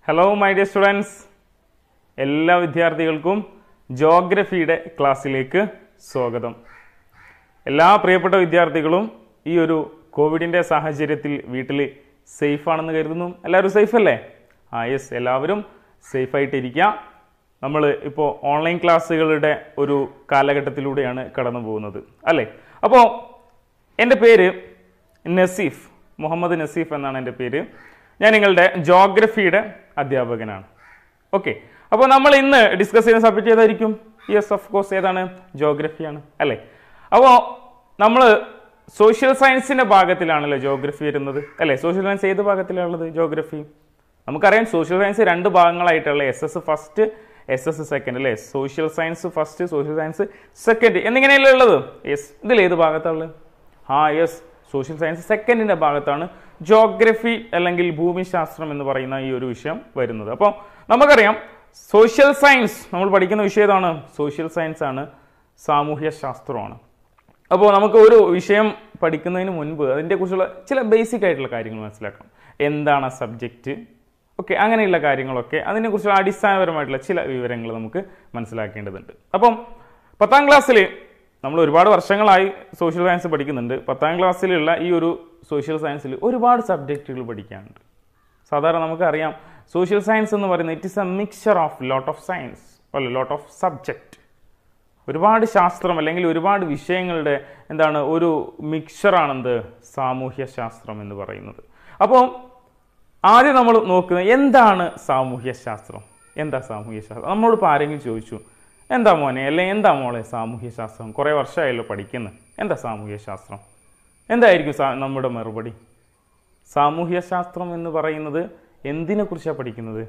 Hello my dear students എല്ലാ വിദ്യാർത്ഥികൾക്കും ജോഗ്രഫിയുടെ ക്ലാസ്സിലേക്ക് സ്വാഗതം എല്ലാ പ്രിയപ്പെട്ട വിദ്യാർത്ഥികളും ഈ ഒരു കോവിഡിൻ്റെ സാഹചര്യത്തിൽ വീട്ടിൽ സേഫ് ആണെന്ന് കരുതുന്നു എല്ലാവരും സേഫ് അല്ലേ ആ യെസ് എല്ലാവരും സേഫായിട്ടിരിക്കുക നമ്മൾ ഇപ്പോൾ ഓൺലൈൻ ക്ലാസ്സുകളുടെ ഒരു കാലഘട്ടത്തിലൂടെയാണ് കടന്നു പോകുന്നത് അല്ലേ അപ്പോൾ എൻ്റെ പേര് നസീഫ് മുഹമ്മദ് നസീഫ് എന്നാണ് എൻ്റെ പേര് ഞാൻ നിങ്ങളുടെ ജോഗ്രഫിയുടെ അധ്യാപകനാണ് ഓക്കെ അപ്പോൾ നമ്മൾ ഇന്ന് ഡിസ്കസ് ചെയ്യുന്ന സബ്ജക്റ്റ് ഏതായിരിക്കും യെസ് ഓഫ് കോഴ്സ് ഏതാണ് ജോഗ്രഫിയാണ് അല്ലേ അപ്പോൾ നമ്മൾ സോഷ്യൽ സയൻസിൻ്റെ ഭാഗത്തിലാണല്ലോ ജോഗ്രഫി വരുന്നത് അല്ലേ സോഷ്യൽ സയൻസ് ഏത് ഭാഗത്തിലാണുള്ളത് ജോഗ്രഫി നമുക്കറിയാം സോഷ്യൽ സയൻസ് രണ്ട് ഭാഗങ്ങളായിട്ടുള്ള S S first S S second അല്ലേ social science first social science second എന്നിങ്ങനെയല്ലേ ഉള്ളത് യെസ് ഇതിൽ ഏത് ഭാഗത്താണുള്ളത് ആ യെസ് സോഷ്യൽ സയൻസ് സെക്കൻഡിൻ്റെ ഭാഗത്താണ് ജോഗ്രഫി അല്ലെങ്കിൽ ഭൂമിശാസ്ത്രം എന്ന് പറയുന്ന ഈ ഒരു വിഷയം വരുന്നത് അപ്പോൾ നമുക്കറിയാം സോഷ്യൽ സയൻസ് നമ്മൾ പഠിക്കുന്ന വിഷയം ഏതാണ് സോഷ്യൽ സയൻസ് ആണ് സാമൂഹ്യ ശാസ്ത്രമാണ് അപ്പോൾ നമുക്ക് ഒരു വിഷയം പഠിക്കുന്നതിന് മുൻപ് അതിൻ്റെ കുറിച്ചുള്ള ചില ബേസിക് ആയിട്ടുള്ള കാര്യങ്ങൾ മനസ്സിലാക്കണം എന്താണ് സബ്ജക്റ്റ് ഓക്കെ അങ്ങനെയുള്ള കാര്യങ്ങളൊക്കെ അതിനെക്കുറിച്ചുള്ള അടിസ്ഥാനപരമായിട്ടുള്ള ചില വിവരങ്ങൾ നമുക്ക് മനസ്സിലാക്കേണ്ടതുണ്ട് അപ്പം പത്താം ക്ലാസ്സിൽ നമ്മൾ ഒരുപാട് വർഷങ്ങളായി സോഷ്യൽ സയൻസ് പഠിക്കുന്നുണ്ട് പത്താം ക്ലാസ്സിലുള്ള ഈ ഒരു സോഷ്യൽ സയൻസിൽ ഒരുപാട് സബ്ജക്റ്റുകൾ പഠിക്കാനുണ്ട് സാധാരണ നമുക്കറിയാം സോഷ്യൽ സയൻസ് എന്ന് പറയുന്നത് it is a mixture of lot of science അല്ല ലോട്ട് ഓഫ് സബ്ജക്റ്റ് ഒരുപാട് ശാസ്ത്രം അല്ലെങ്കിൽ ഒരുപാട് വിഷയങ്ങളുടെ എന്താണ് ഒരു മിക്സറാണെന്ത് സാമൂഹ്യ ശാസ്ത്രം എന്ന് പറയുന്നത് അപ്പോൾ ആദ്യം നമ്മൾ നോക്കുന്നത് എന്താണ് സാമൂഹ്യ ശാസ്ത്രം എന്താ സാമൂഹ്യ ശാസ്ത്രം നമ്മളോട് ഇപ്പോൾ ആരെങ്കിലും ചോദിച്ചു എന്താ മോനെ അല്ലെ എന്താ മോളെ സാമൂഹ്യ ശാസ്ത്രം കുറേ വർഷമായല്ലോ പഠിക്കുന്നത് എന്താ സാമൂഹ്യ ശാസ്ത്രം എന്തായിരിക്കും സാ- നമ്മുടെ മറുപടി സാമൂഹ്യ ശാസ്ത്രം എന്ന് പറയുന്നത് എന്തിനെ കുറിച്ചാണ് പഠിക്കുന്നത്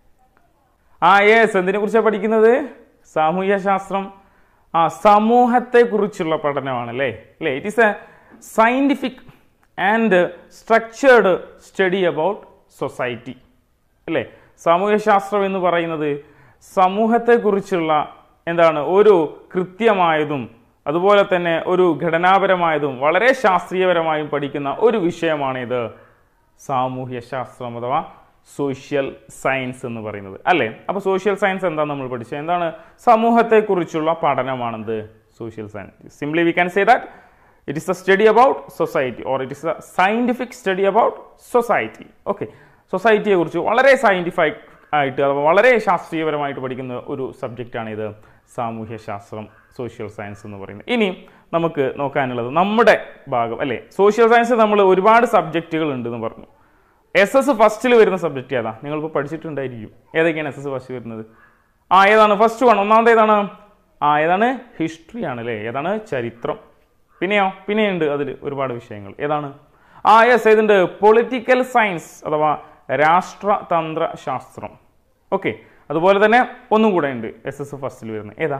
ആ യെസ് എന്തിനെ കുറിച്ചാണ് പഠിക്കുന്നത് സാമൂഹ്യ ശാസ്ത്രം ആ സമൂഹത്തെ കുറിച്ചുള്ള പഠനമാണ് അല്ലേ അല്ലേ it is a scientific and structured study about society അല്ലേ സാമൂഹ്യ ശാസ്ത്രം എന്ന് പറയുന്നത് സമൂഹത്തെക്കുറിച്ചുള്ള എന്താണ് ഒരു കൃത്യമായതും അതുപോലെ തന്നെ ഒരു ഘടനാപരമായതും വളരെ ശാസ്ത്രീയപരമായും പഠിക്കുന്ന ഒരു വിഷയമാണിത് സാമൂഹ്യ ശാസ്ത്രം അഥവാ സോഷ്യൽ സയൻസ് എന്ന് പറയുന്നത് അല്ലേ അപ്പോൾ സോഷ്യൽ സയൻസ് എന്താ നമ്മൾ പഠിച്ചത് എന്താണ് സമൂഹത്തെക്കുറിച്ചുള്ള പഠനമാണെന്ത് social science simply we can say that it is a study about society or it is a scientific study about society okay സൊസൈറ്റിയെ കുറിച്ച് വളരെ സയൻറ്റിഫൈക് ആയിട്ട് അഥവാ വളരെ ശാസ്ത്രീയപരമായിട്ട് പഠിക്കുന്ന ഒരു സബ്ജക്റ്റാണ് ഇത് സാമൂഹ്യ ശാസ്ത്രം സോഷ്യൽ സയൻസ് എന്ന് പറയുന്നത് ഇനി നമുക്ക് നോക്കാനുള്ളത് നമ്മുടെ ഭാഗം അല്ലേ സോഷ്യൽ സയൻസ് നമ്മൾ ഒരുപാട് സബ്ജക്റ്റുകൾ ഉണ്ടെന്ന് പറഞ്ഞു എസ് എസ് ഫസ്റ്റിൽ വരുന്ന സബ്ജക്റ്റ് ഏതാ നിങ്ങളിപ്പോൾ പഠിച്ചിട്ടുണ്ടായിരിക്കും ഏതൊക്കെയാണ് എസ് എസ് ഫസ്റ്റ് വരുന്നത് ആ ഏതാണ് ഫസ്റ്റ് വൺ ഒന്നാമത് ഏതാണ് ആ ഏതാണ് ഹിസ്റ്ററി ആണ് അല്ലേ ഏതാണ് ചരിത്രം പിന്നെയോ പിന്നെയുണ്ട് അതിൽ ഒരുപാട് വിഷയങ്ങൾ ഏതാണ് ആ യെസ് ഏതുണ്ട് പൊളിറ്റിക്കൽ സയൻസ് അഥവാ രാഷ്ട്രതന്ത്ര ശാസ്ത്രം ഓക്കെ അതുപോലെ തന്നെ ഒന്നും കൂടെ ഉണ്ട് എസ് എസ് ഫസ്റ്റിൽ വരുന്നത് ഏതാ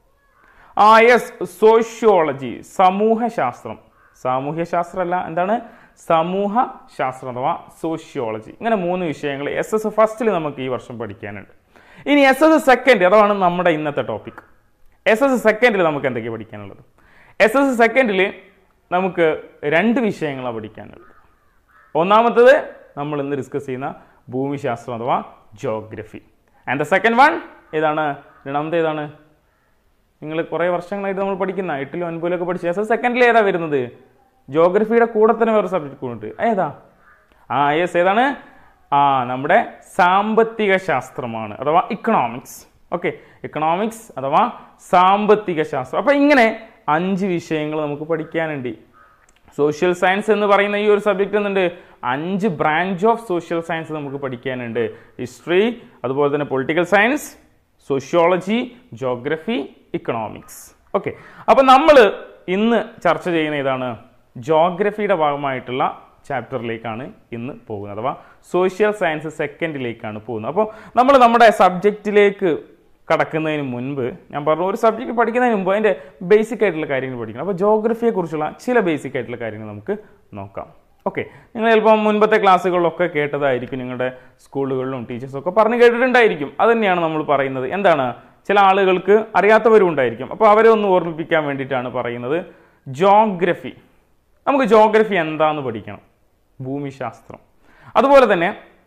ആ യെസ് സോഷ്യോളജി സമൂഹശാസ്ത്രം സാമൂഹ്യ ശാസ്ത്രമല്ല എന്താണ് സമൂഹ ശാസ്ത്രം അഥവാ സോഷ്യോളജി ഇങ്ങനെ മൂന്ന് വിഷയങ്ങൾ എസ് എസ് ഫസ്റ്റിൽ നമുക്ക് ഈ വർഷം പഠിക്കാനുണ്ട് ഇനി എസ് എസ് സെക്കൻഡ് അതാണ് നമ്മുടെ ഇന്നത്തെ ടോപ്പിക് എസ് എസ് സെക്കൻഡിൽ നമുക്ക് എന്തൊക്കെയാണ് പഠിക്കാനുള്ളത് എസ് എസ് സെക്കൻഡിൽ നമുക്ക് രണ്ട് വിഷയങ്ങളാണ് പഠിക്കാനുള്ളത് ഒന്നാമത്തത് നമ്മൾ ഇന്ന് ഡിസ്കസ് ചെയ്യുന്ന ഭൂമിശാസ്ത്രം അഥവാ geography and the second one ഏതാണ് രണ്ടാമത്തെ ഏതാണ് നിങ്ങൾ കുറേ വർഷങ്ങളായിട്ട് നമ്മൾ പഠിക്കുന്ന എട്ടിലും ഒൻപതിലും ഒക്കെ പഠിച്ചു എസ് സെക്കൻഡിൽ ഏതാ വരുന്നത് ജോഗ്രഫിയുടെ കൂടെ തന്നെ വേറെ സബ്ജക്റ്റ് ഉണ്ട് ഏതാ ആ യെസ് ഏതാണ് ആ നമ്മുടെ സാമ്പത്തിക ശാസ്ത്രമാണ് അഥവാ ഇക്കണോമിക്സ് ഓക്കെ ഇക്കണോമിക്സ് അഥവാ സാമ്പത്തിക ശാസ്ത്രം അപ്പം ഇങ്ങനെ അഞ്ച് വിഷയങ്ങൾ നമുക്ക് പഠിക്കാനുണ്ട് സോഷ്യൽ സയൻസ് എന്ന് പറയുന്ന ഈ ഒരു സബ്ജക്റ്റ് എന്നുണ്ട് അഞ്ച് ബ്രാഞ്ച് ഓഫ് സോഷ്യൽ സയൻസ് നമുക്ക് പഠിക്കാനുണ്ട് ഹിസ്റ്ററി അതുപോലെ തന്നെ political science sociology geography economics okay അപ്പം നമ്മൾ ഇന്ന് ചർച്ച ചെയ്യുന്ന ഇതാണ് ജോഗ്രഫിയുടെ ഭാഗമായിട്ടുള്ള ചാപ്റ്ററിലേക്കാണ് ഇന്ന് പോകുന്നത് അഥവാ സോഷ്യൽ സയൻസ് സെക്കൻഡിലേക്കാണ് പോകുന്നത് അപ്പോൾ നമ്മൾ നമ്മുടെ സബ്ജക്റ്റിലേക്ക് കടക്കുന്നതിന് മുൻപ് ഞാൻ പറഞ്ഞു ഒരു സബ്ജക്റ്റ് പഠിക്കുന്നതിന് മുമ്പ് അതിൻ്റെ ബേസിക് ആയിട്ടുള്ള കാര്യങ്ങൾ പഠിക്കണം അപ്പോൾ ജോഗ്രഫിയെക്കുറിച്ചുള്ള ചില ബേസിക് ആയിട്ടുള്ള കാര്യങ്ങൾ നമുക്ക് നോക്കാം ഓക്കെ നിങ്ങൾ ചിലപ്പോൾ മുൻപത്തെ ക്ലാസ്സുകളിലൊക്കെ കേട്ടതായിരിക്കും നിങ്ങളുടെ സ്കൂളുകളിലും ടീച്ചേഴ്സും ഒക്കെ പറഞ്ഞു കേട്ടിട്ടുണ്ടായിരിക്കും അത് തന്നെയാണ് നമ്മൾ പറയുന്നത് എന്താണ് ചില ആളുകൾക്ക് അറിയാത്തവരും ഉണ്ടായിരിക്കും അപ്പോൾ അവരെ ഒന്ന് ഓർമ്മിപ്പിക്കാൻ വേണ്ടിയിട്ടാണ് പറയുന്നത് ജോഗ്രഫി നമുക്ക് ജോഗ്രഫി എന്താന്ന് പഠിക്കണം ഭൂമിശാസ്ത്രം അതുപോലെ തന്നെ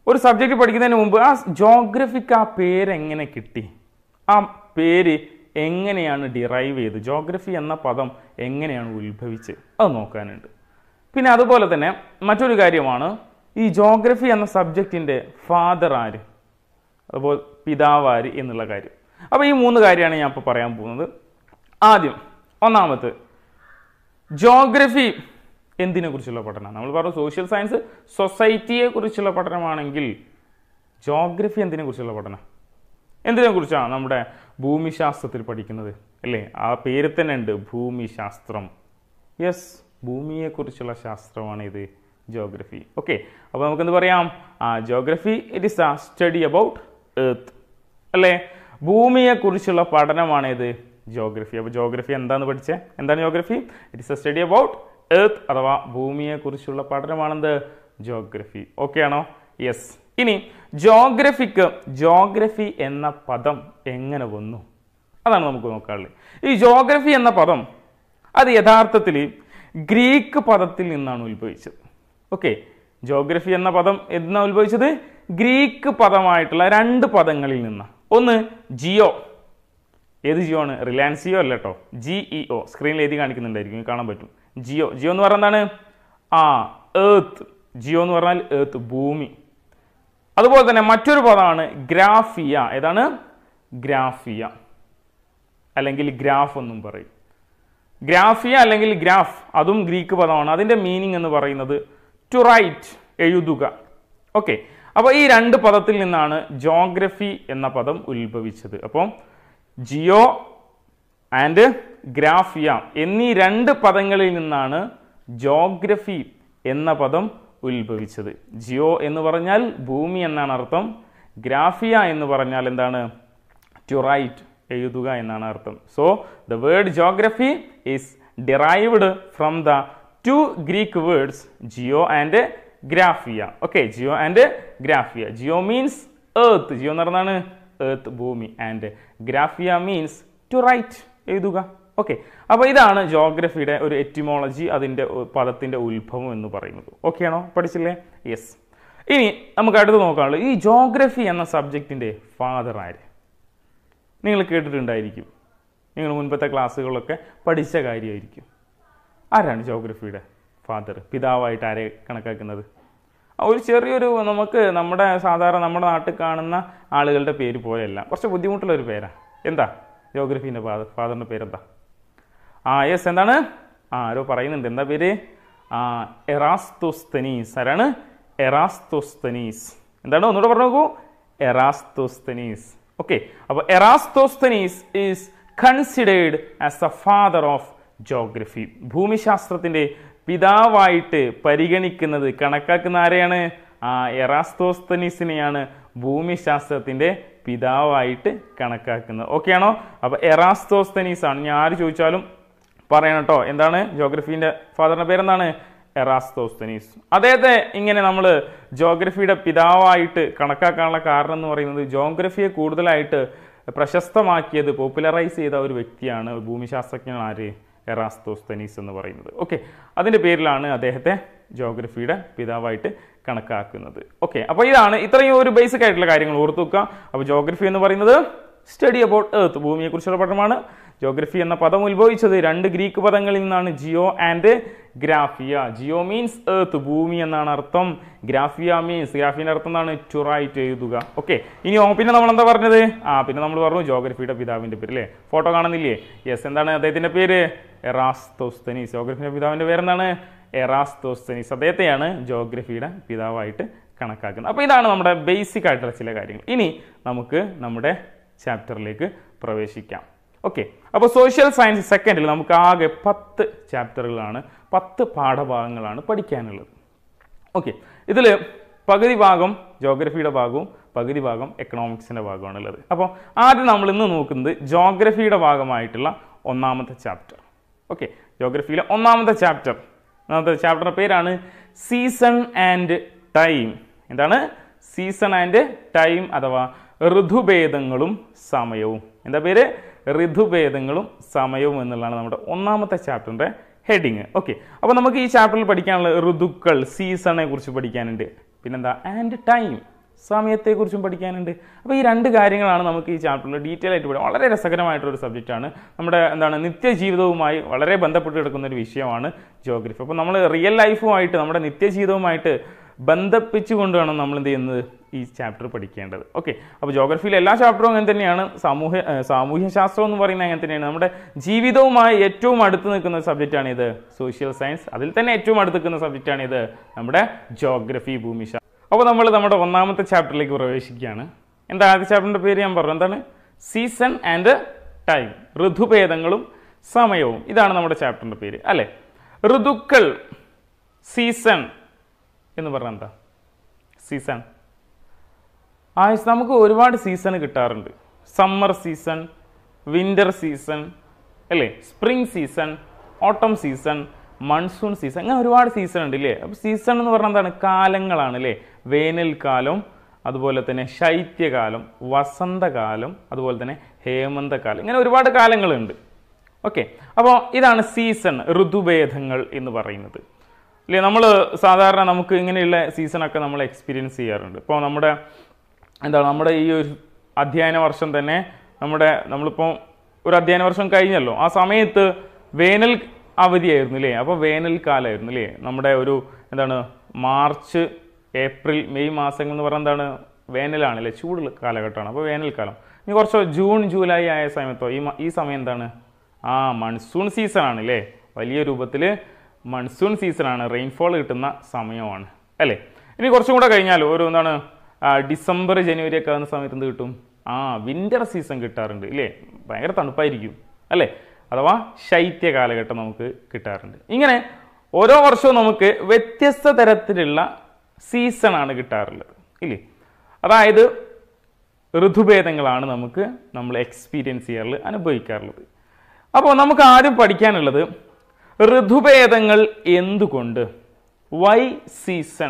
ഒരു സബ്ജക്റ്റ് പഠിക്കുന്നതിന് മുമ്പ് ആ ജോഗ്രഫിക്ക് ആ പേര് എങ്ങനെ കിട്ടി ആ പേര് എങ്ങനെയാണ് ഡിറൈവ് ചെയ്ത് ജോഗ്രഫി എന്ന പദം എങ്ങനെയാണ് ഉത്ഭവിച്ചത് അത് നോക്കാനുണ്ട് പിന്നെ അതുപോലെ തന്നെ മറ്റൊരു കാര്യമാണ് ഈ ജോഗ്രഫി എന്ന സബ്ജക്റ്റിൻ്റെ ഫാദർ ആര് അതുപോലെ പിതാവ് ആര് എന്നുള്ള കാര്യം അപ്പോൾ ഈ മൂന്ന് കാര്യമാണ് ഞാൻ ഇപ്പോൾ പറയാൻ പോകുന്നത് ആദ്യം ഒന്നാമത്തെ ജോഗ്രഫി എന്തിനെ കുറിച്ചുള്ള പഠനം നമ്മൾ പറഞ്ഞു സോഷ്യൽ സയൻസ് സൊസൈറ്റിയെ കുറിച്ചുള്ള പഠനമാണെങ്കിൽ ജോഗ്രഫി എന്തിനെ കുറിച്ചുള്ള പഠനം എന്തിനെ കുറിച്ചാണ് നമ്മുടെ ഭൂമിശാസ്ത്രത്തിൽ പഠിക്കുന്നത് അല്ലേ ആ പേര് തന്നെ ഉണ്ട് ഭൂമിശാസ്ത്രം യെസ് ഭൂമിയെക്കുറിച്ചുള്ള ശാസ്ത്രമാണ് ഇത് ജോഗ്രഫി ഓക്കെ അപ്പോൾ നമുക്കെന്ത് പറയാം ആ geography it is a study about earth അല്ലേ ഭൂമിയെക്കുറിച്ചുള്ള പഠനമാണ് ഇത് ജോഗ്രഫി അപ്പോൾ ജോഗ്രഫി എന്താന്ന് പഠിച്ചേ എന്താണ് geography it is a study about earth അഥവാ ഭൂമിയെക്കുറിച്ചുള്ള പഠനമാണെന്ത് ജോഗ്രഫി ഓക്കെ ആണോ യെസ് ഇനി ജോഗ്രഫിക്ക് ജോഗ്രഫി എന്ന പദം എങ്ങനെ വന്നു അതാണ് നമുക്ക് നോക്കാനുള്ളത് ഈ ജോഗ്രഫി എന്ന പദം അത് യഥാർത്ഥത്തിൽ ഗ്രീക്ക് പദത്തിൽ നിന്നാണ് ഉത്ഭവിച്ചത് ഓക്കെ ജോഗ്രഫി എന്ന പദം എന്നാണ് ഉത്ഭവിച്ചത് ഗ്രീക്ക് പദമായിട്ടുള്ള രണ്ട് പദങ്ങളിൽ നിന്ന് ഒന്ന് ജിയോ ഏത് ജിയോ ആണ് റിലയൻസ് ജിയോ അല്ല കേട്ടോ ജി ഇ ഒ സ്ക്രീനിൽ എഴുതി കാണിക്കുന്നുണ്ടായിരിക്കും നിങ്ങൾക്ക് കാണാൻ പറ്റും ജിയോ ജിയോ എന്ന് പറഞ്ഞാൽ എന്താണ് ആ ഏർത്ത് ജിയോ എന്ന് പറഞ്ഞാൽ ഏർത്ത് ഭൂമി അതുപോലെ തന്നെ മറ്റൊരു പദമാണ് ഗ്രാഫിയ ഏതാണ് ഗ്രാഫിയ അല്ലെങ്കിൽ ഗ്രാഫ് എന്നും പറയും ഗ്രാഫിയ അല്ലെങ്കിൽ ഗ്രാഫ് അതും ഗ്രീക്ക് പദമാണ് അതിൻ്റെ മീനിങ് എന്ന് പറയുന്നത് ടു റൈറ്റ് എഴുതുക ഓക്കെ അപ്പോൾ ഈ രണ്ട് പദത്തിൽ നിന്നാണ് ജോഗ്രഫി എന്ന പദം ഉത്ഭവിച്ചത് അപ്പം ജിയോ ആൻഡ് ഗ്രാഫിയ എന്നീ രണ്ട് പദങ്ങളിൽ നിന്നാണ് ജോഗ്രഫി എന്ന പദം ഉത്ഭവിച്ചത് ജിയോ എന്ന് പറഞ്ഞാൽ ഭൂമി എന്നാണ് അർത്ഥം ഗ്രാഫിയ എന്ന് പറഞ്ഞാൽ എന്താണ് ടു റൈറ്റ് എഴുതുക എന്നാണ് അർത്ഥം so the word geography is derived from the two Greek words geo and graphia okay geo and graphia geo means earth geo എന്ന് പറഞ്ഞാണ് ഏർത്ത് ഭൂമി and graphia means to write എഴുതുക ഓക്കെ അപ്പോൾ ഇതാണ് ജോഗ്രഫിയുടെ ഒരു എറ്റിമോളജി അതിൻ്റെ ഉ- പദത്തിൻ്റെ ഉത്ഭവം എന്ന് പറയുന്നത് ഓക്കെ ആണോ പഠിച്ചില്ലേ യെസ് ഇനി നമുക്ക് അടുത്ത് നോക്കാനുള്ളത് ഈ ജോഗ്രഫി എന്ന സബ്ജക്റ്റിൻ്റെ ഫാദർ ആര് നിങ്ങൾ കേട്ടിട്ടുണ്ടായിരിക്കും നിങ്ങൾ മുൻപത്തെ ക്ലാസ്സുകളിലൊക്കെ പഠിച്ച കാര്യമായിരിക്കും ആരാണ് ജോഗ്രഫിയുടെ ഫാദർ പിതാവായിട്ട് ആരെ കണക്കാക്കുന്നത് ആ ഒരു ചെറിയൊരു നമുക്ക് നമ്മുടെ സാധാരണ നമ്മുടെ നാട്ടിൽ കാണുന്ന ആളുകളുടെ പേര് പോലെയല്ല കുറച്ച് ബുദ്ധിമുട്ടുള്ള ഒരു പേരാണ് എന്താ ജോഗ്രഫീൻ്റെ ഫാദർ ഫാദറിൻ്റെ പേരെന്താ ആ യെസ് എന്താണ് ആ ആരോ പറയുന്നുണ്ട് എന്താ പേര് ആ എറാസ്തോസ്തനീസ് ആരാണ് എറാസ്തോസ്തനീസ് എന്താണ് ഒന്നുകൂടെ പറഞ്ഞു നോക്കൂ എറാസ്തോസ്തനീസ് ഓക്കെ അപ്പോൾ Eratosthenes is considered as a father of geography ഭൂമിശാസ്ത്രത്തിന്റെ പിതാവായിട്ട് പരിഗണിക്കുന്നത് കണക്കാക്കുന്ന ആരെയാണ് ആ എറാസ്തോസ്തനീസിനെയാണ് ഭൂമിശാസ്ത്രത്തിന്റെ പിതാവായിട്ട് കണക്കാക്കുന്നത് ഓക്കെ ആണോ അപ്പൊ എറാസ്തോസ്തനീസ് ആണ് ഞാൻ ആര് ചോദിച്ചാലും പറയണം കേട്ടോ എന്താണ് ജോഗ്രഫീന്റെ ഫാദറിന്റെ പേരെന്താണ് എറാസ്തോസ്തനീസ് അദ്ദേഹത്തെ ഇങ്ങനെ നമ്മൾ ജോഗ്രഫിയുടെ പിതാവായിട്ട് കണക്കാക്കാനുള്ള കാരണം എന്ന് പറയുന്നത് ജോഗ്രഫിയെ കൂടുതലായിട്ട് പ്രശസ്തമാക്കിയത് പോപ്പുലറൈസ് ചെയ്ത ഒരു വ്യക്തിയാണ് ഭൂമിശാസ്ത്രജ്ഞൻ ആര് എറാസ്തോസ്തനീസ് എന്ന് പറയുന്നത് ഓക്കെ അതിൻ്റെ പേരിലാണ് അദ്ദേഹത്തെ ജോഗ്രഫിയുടെ പിതാവായിട്ട് കണക്കാക്കുന്നത് ഓക്കെ അപ്പോൾ ഇതാണ് ഇത്രയും ഒരു ബേസിക് ആയിട്ടുള്ള കാര്യങ്ങൾ ഓർത്തു വെക്കുക അപ്പോൾ ജോഗ്രഫി എന്ന് പറയുന്നത് സ്റ്റഡി അബൌട്ട് എർത്ത് ഭൂമിയെക്കുറിച്ചുള്ള പഠനമാണ് ജോഗ്രഫി എന്ന പദം ഉത്ഭവിച്ചത് രണ്ട് ഗ്രീക്ക് പദങ്ങളിൽ നിന്നാണ് geo and graphia geo means earth ഭൂമി എന്നാണ് അർത്ഥം ഗ്രാഫിയ മീൻസ് ഗ്രാഫിയുടെ അർത്ഥം എന്താണ് ടു റൈറ്റ് എഴുതുക ഓക്കെ ഇനി ഓ പിന്നെ നമ്മൾ എന്താ പറഞ്ഞത് ആ പിന്നെ നമ്മൾ പറഞ്ഞു ജോഗ്രഫിയുടെ പിതാവിന്റെ പേര് അല്ലേ ഫോട്ടോ കാണുന്നില്ലേ യെസ് എന്താണ് അദ്ദേഹത്തിന്റെ പേര് എറാസ്തോസ്തനീസ് ജോഗ്രഫിയുടെ പിതാവിന്റെ പേരെന്താണ് എറാസ്തോസ്തനീസ് അദ്ദേഹത്തെയാണ് ജോഗ്രഫിയുടെ പിതാവായിട്ട് കണക്കാക്കുന്നത് അപ്പോൾ ഇതാണ് നമ്മുടെ ബേസിക് ആയിട്ടുള്ള ചില കാര്യങ്ങൾ ഇനി നമുക്ക് നമ്മുടെ ചാപ്റ്ററിലേക്ക് പ്രവേശിക്കാം ഓക്കെ അപ്പോൾ സോഷ്യൽ സയൻസ് സെക്കൻഡിൽ നമുക്ക് ആകെ പത്ത് ചാപ്റ്ററുകളാണ് പത്ത് പാഠഭാഗങ്ങളാണ് പഠിക്കാനുള്ളത് ഓക്കെ ഇതിൽ പകുതി ഭാഗം ജോഗ്രഫിയുടെ ഭാഗവും പകുതി ഭാഗം എക്കണോമിക്സിൻ്റെ ഭാഗമാണ് ഉള്ളത് അപ്പോൾ ആദ്യം നമ്മൾ ഇന്ന് നോക്കുന്നത് ജോഗ്രഫിയുടെ ഭാഗമായിട്ടുള്ള ഒന്നാമത്തെ ചാപ്റ്റർ ഓക്കെ ജോഗ്രഫിയിലെ ഒന്നാമത്തെ ചാപ്റ്റർ ഒന്നാമത്തെ ചാപ്റ്ററിൻ്റെ പേരാണ് സീസൺ ആൻഡ് ടൈം എന്താണ് സീസൺ ആൻഡ് ടൈം അഥവാ ഋതുഭേദങ്ങളും സമയവും എന്താ പേര് ഋതുഭേദങ്ങളും സമയവും എന്നുള്ളതാണ് നമ്മുടെ ഒന്നാമത്തെ ചാപ്റ്ററിൻ്റെ ഹെഡിങ് ഓക്കെ അപ്പോൾ നമുക്ക് ഈ ചാപ്റ്ററിൽ പഠിക്കാനുള്ള ഋതുക്കൾ സീസണെ കുറിച്ച് പഠിക്കാനുണ്ട് പിന്നെന്താ ആൻഡ് ടൈം സമയത്തെക്കുറിച്ചും പഠിക്കാനുണ്ട് അപ്പോൾ ഈ രണ്ട് കാര്യങ്ങളാണ് നമുക്ക് ഈ ചാപ്റ്ററിൽ ഡീറ്റെയിൽ ആയിട്ട് പഠിക്കാം വളരെ രസകരമായിട്ടൊരു സബ്ജക്റ്റാണ് നമ്മുടെ എന്താണ് നിത്യജീവിതവുമായി വളരെ ബന്ധപ്പെട്ട് കിടക്കുന്ന ഒരു വിഷയമാണ് ജോഗ്രഫി അപ്പോൾ നമ്മൾ റിയൽ ലൈഫുമായിട്ട് നമ്മുടെ നിത്യജീവിതവുമായിട്ട് ബന്ധിപ്പിച്ചുകൊണ്ട് വേണം നമ്മൾ എന്ത് ചെയ്യുന്നത് ഈ ചാപ്റ്റർ പഠിക്കേണ്ടത് ഓക്കെ അപ്പോൾ ജോഗ്രഫിയിലെ എല്ലാ ചാപ്റ്ററും അങ്ങനെ തന്നെയാണ് സാമൂഹ്യ ഏഹ് സാമൂഹ്യ ശാസ്ത്രം എന്ന് പറയുന്നത് അങ്ങനെ തന്നെയാണ് നമ്മുടെ ജീവിതവുമായി ഏറ്റവും അടുത്ത് നിൽക്കുന്ന സബ്ജക്റ്റാണ് ഇത് സോഷ്യൽ സയൻസ് അതിൽ തന്നെ ഏറ്റവും അടുത്ത് നിൽക്കുന്ന സബ്ജക്റ്റാണ് ഇത് നമ്മുടെ ജോഗ്രഫി ഭൂമിശാസ്ത്രം അപ്പോൾ നമ്മൾ നമ്മുടെ ഒന്നാമത്തെ ചാപ്റ്ററിലേക്ക് പ്രവേശിക്കുകയാണ് എന്താ ആദ്യ ചാപ്റ്ററിൻ്റെ പേര് ഞാൻ പറഞ്ഞു എന്താണ് സീസൺ ആൻഡ് ടൈം ഋതുഭേദങ്ങളും സമയവും ഇതാണ് നമ്മുടെ ചാപ്റ്ററിൻ്റെ പേര് അല്ലേ ഋതുക്കൾ സീസൺ എന്ന് പറഞ്ഞാൽ എന്താ സീസൺ ആ നമുക്ക് ഒരുപാട് സീസൺ കിട്ടാറുണ്ട് സമ്മർ സീസൺ വിൻ്റർ സീസൺ അല്ലേ spring season autumn season monsoon season അങ്ങനെ ഒരുപാട് സീസൺ ഉണ്ട് ഇല്ലേ അപ്പോൾ സീസൺ എന്ന് പറഞ്ഞാൽ എന്താണ് കാലങ്ങളാണ് അല്ലേ വേനൽക്കാലം അതുപോലെ തന്നെ ശൈത്യകാലം വസന്തകാലം അതുപോലെ തന്നെ ഹേമന്തകാലം ഇങ്ങനെ ഒരുപാട് കാലങ്ങളുണ്ട് ഓക്കെ അപ്പോൾ ഇതാണ് സീസൺ ഋതുഭേദങ്ങൾ എന്ന് പറയുന്നത് ഇല്ലേ നമ്മൾ സാധാരണ നമുക്ക് ഇങ്ങനെയുള്ള സീസണൊക്കെ നമ്മൾ എക്സ്പീരിയൻസ് ചെയ്യാറുണ്ട് ഇപ്പോൾ നമ്മുടെ എന്താണ് നമ്മുടെ ഈ ഒരു അധ്യയന വർഷം തന്നെ നമ്മുടെ നമ്മളിപ്പോൾ ഒരു അധ്യയന വർഷം കഴിഞ്ഞല്ലോ ആ സമയത്ത് വേനൽ അവധിയായിരുന്നു അല്ലേ അപ്പോൾ വേനൽക്കാലമായിരുന്നു അല്ലേ നമ്മുടെ ഒരു എന്താണ് മാർച്ച് ഏപ്രിൽ മെയ് മാസങ്ങൾ എന്ന് പറഞ്ഞാൽ എന്താണ് വേനലാണ് അല്ലേ ചൂടുള്ള കാലഘട്ടമാണ് അപ്പോൾ വേനൽക്കാലം ഇനി കുറച്ച് ജൂൺ ജൂലൈ ആയ സമയത്തോ ഈ മ- ഈ സമയം എന്താണ് ആ മൺസൂൺ സീസൺ ആണ് അല്ലേ വലിയ രൂപത്തിൽ മൺസൂൺ സീസണാണ് റെയിൻഫോൾ കിട്ടുന്ന സമയമാണ് അല്ലേ ഇനി കുറച്ചും കൂടെ കഴിഞ്ഞാൽ ഒരു എന്താണ് ആ, ഡിസംബർ ജനുവരി ഒക്കെ ആകുന്ന സമയത്ത് എന്ത് കിട്ടും ആ വിൻ്റർ സീസൺ കിട്ടാറുണ്ട് ഇല്ലേ ഭയങ്കര തണുപ്പായിരിക്കും അല്ലേ അഥവാ ശൈത്യ കാലഘട്ടം നമുക്ക് കിട്ടാറുണ്ട് ഇങ്ങനെ ഓരോ വർഷവും നമുക്ക് വ്യത്യസ്ത തരത്തിലുള്ള സീസണാണ് കിട്ടാറുള്ളത് ഇല്ലേ അതായത് ഋതുഭേദങ്ങളാണ് നമുക്ക് നമ്മൾ എക്സ്പീരിയൻസ് ചെയ്യാറുള്ളത് അനുഭവിക്കാറുള്ളത് അപ്പോൾ നമുക്ക് ആദ്യം പഠിക്കാനുള്ളത് ഋതുഭേദങ്ങൾ എന്തുകൊണ്ട് വൈ സീസൺ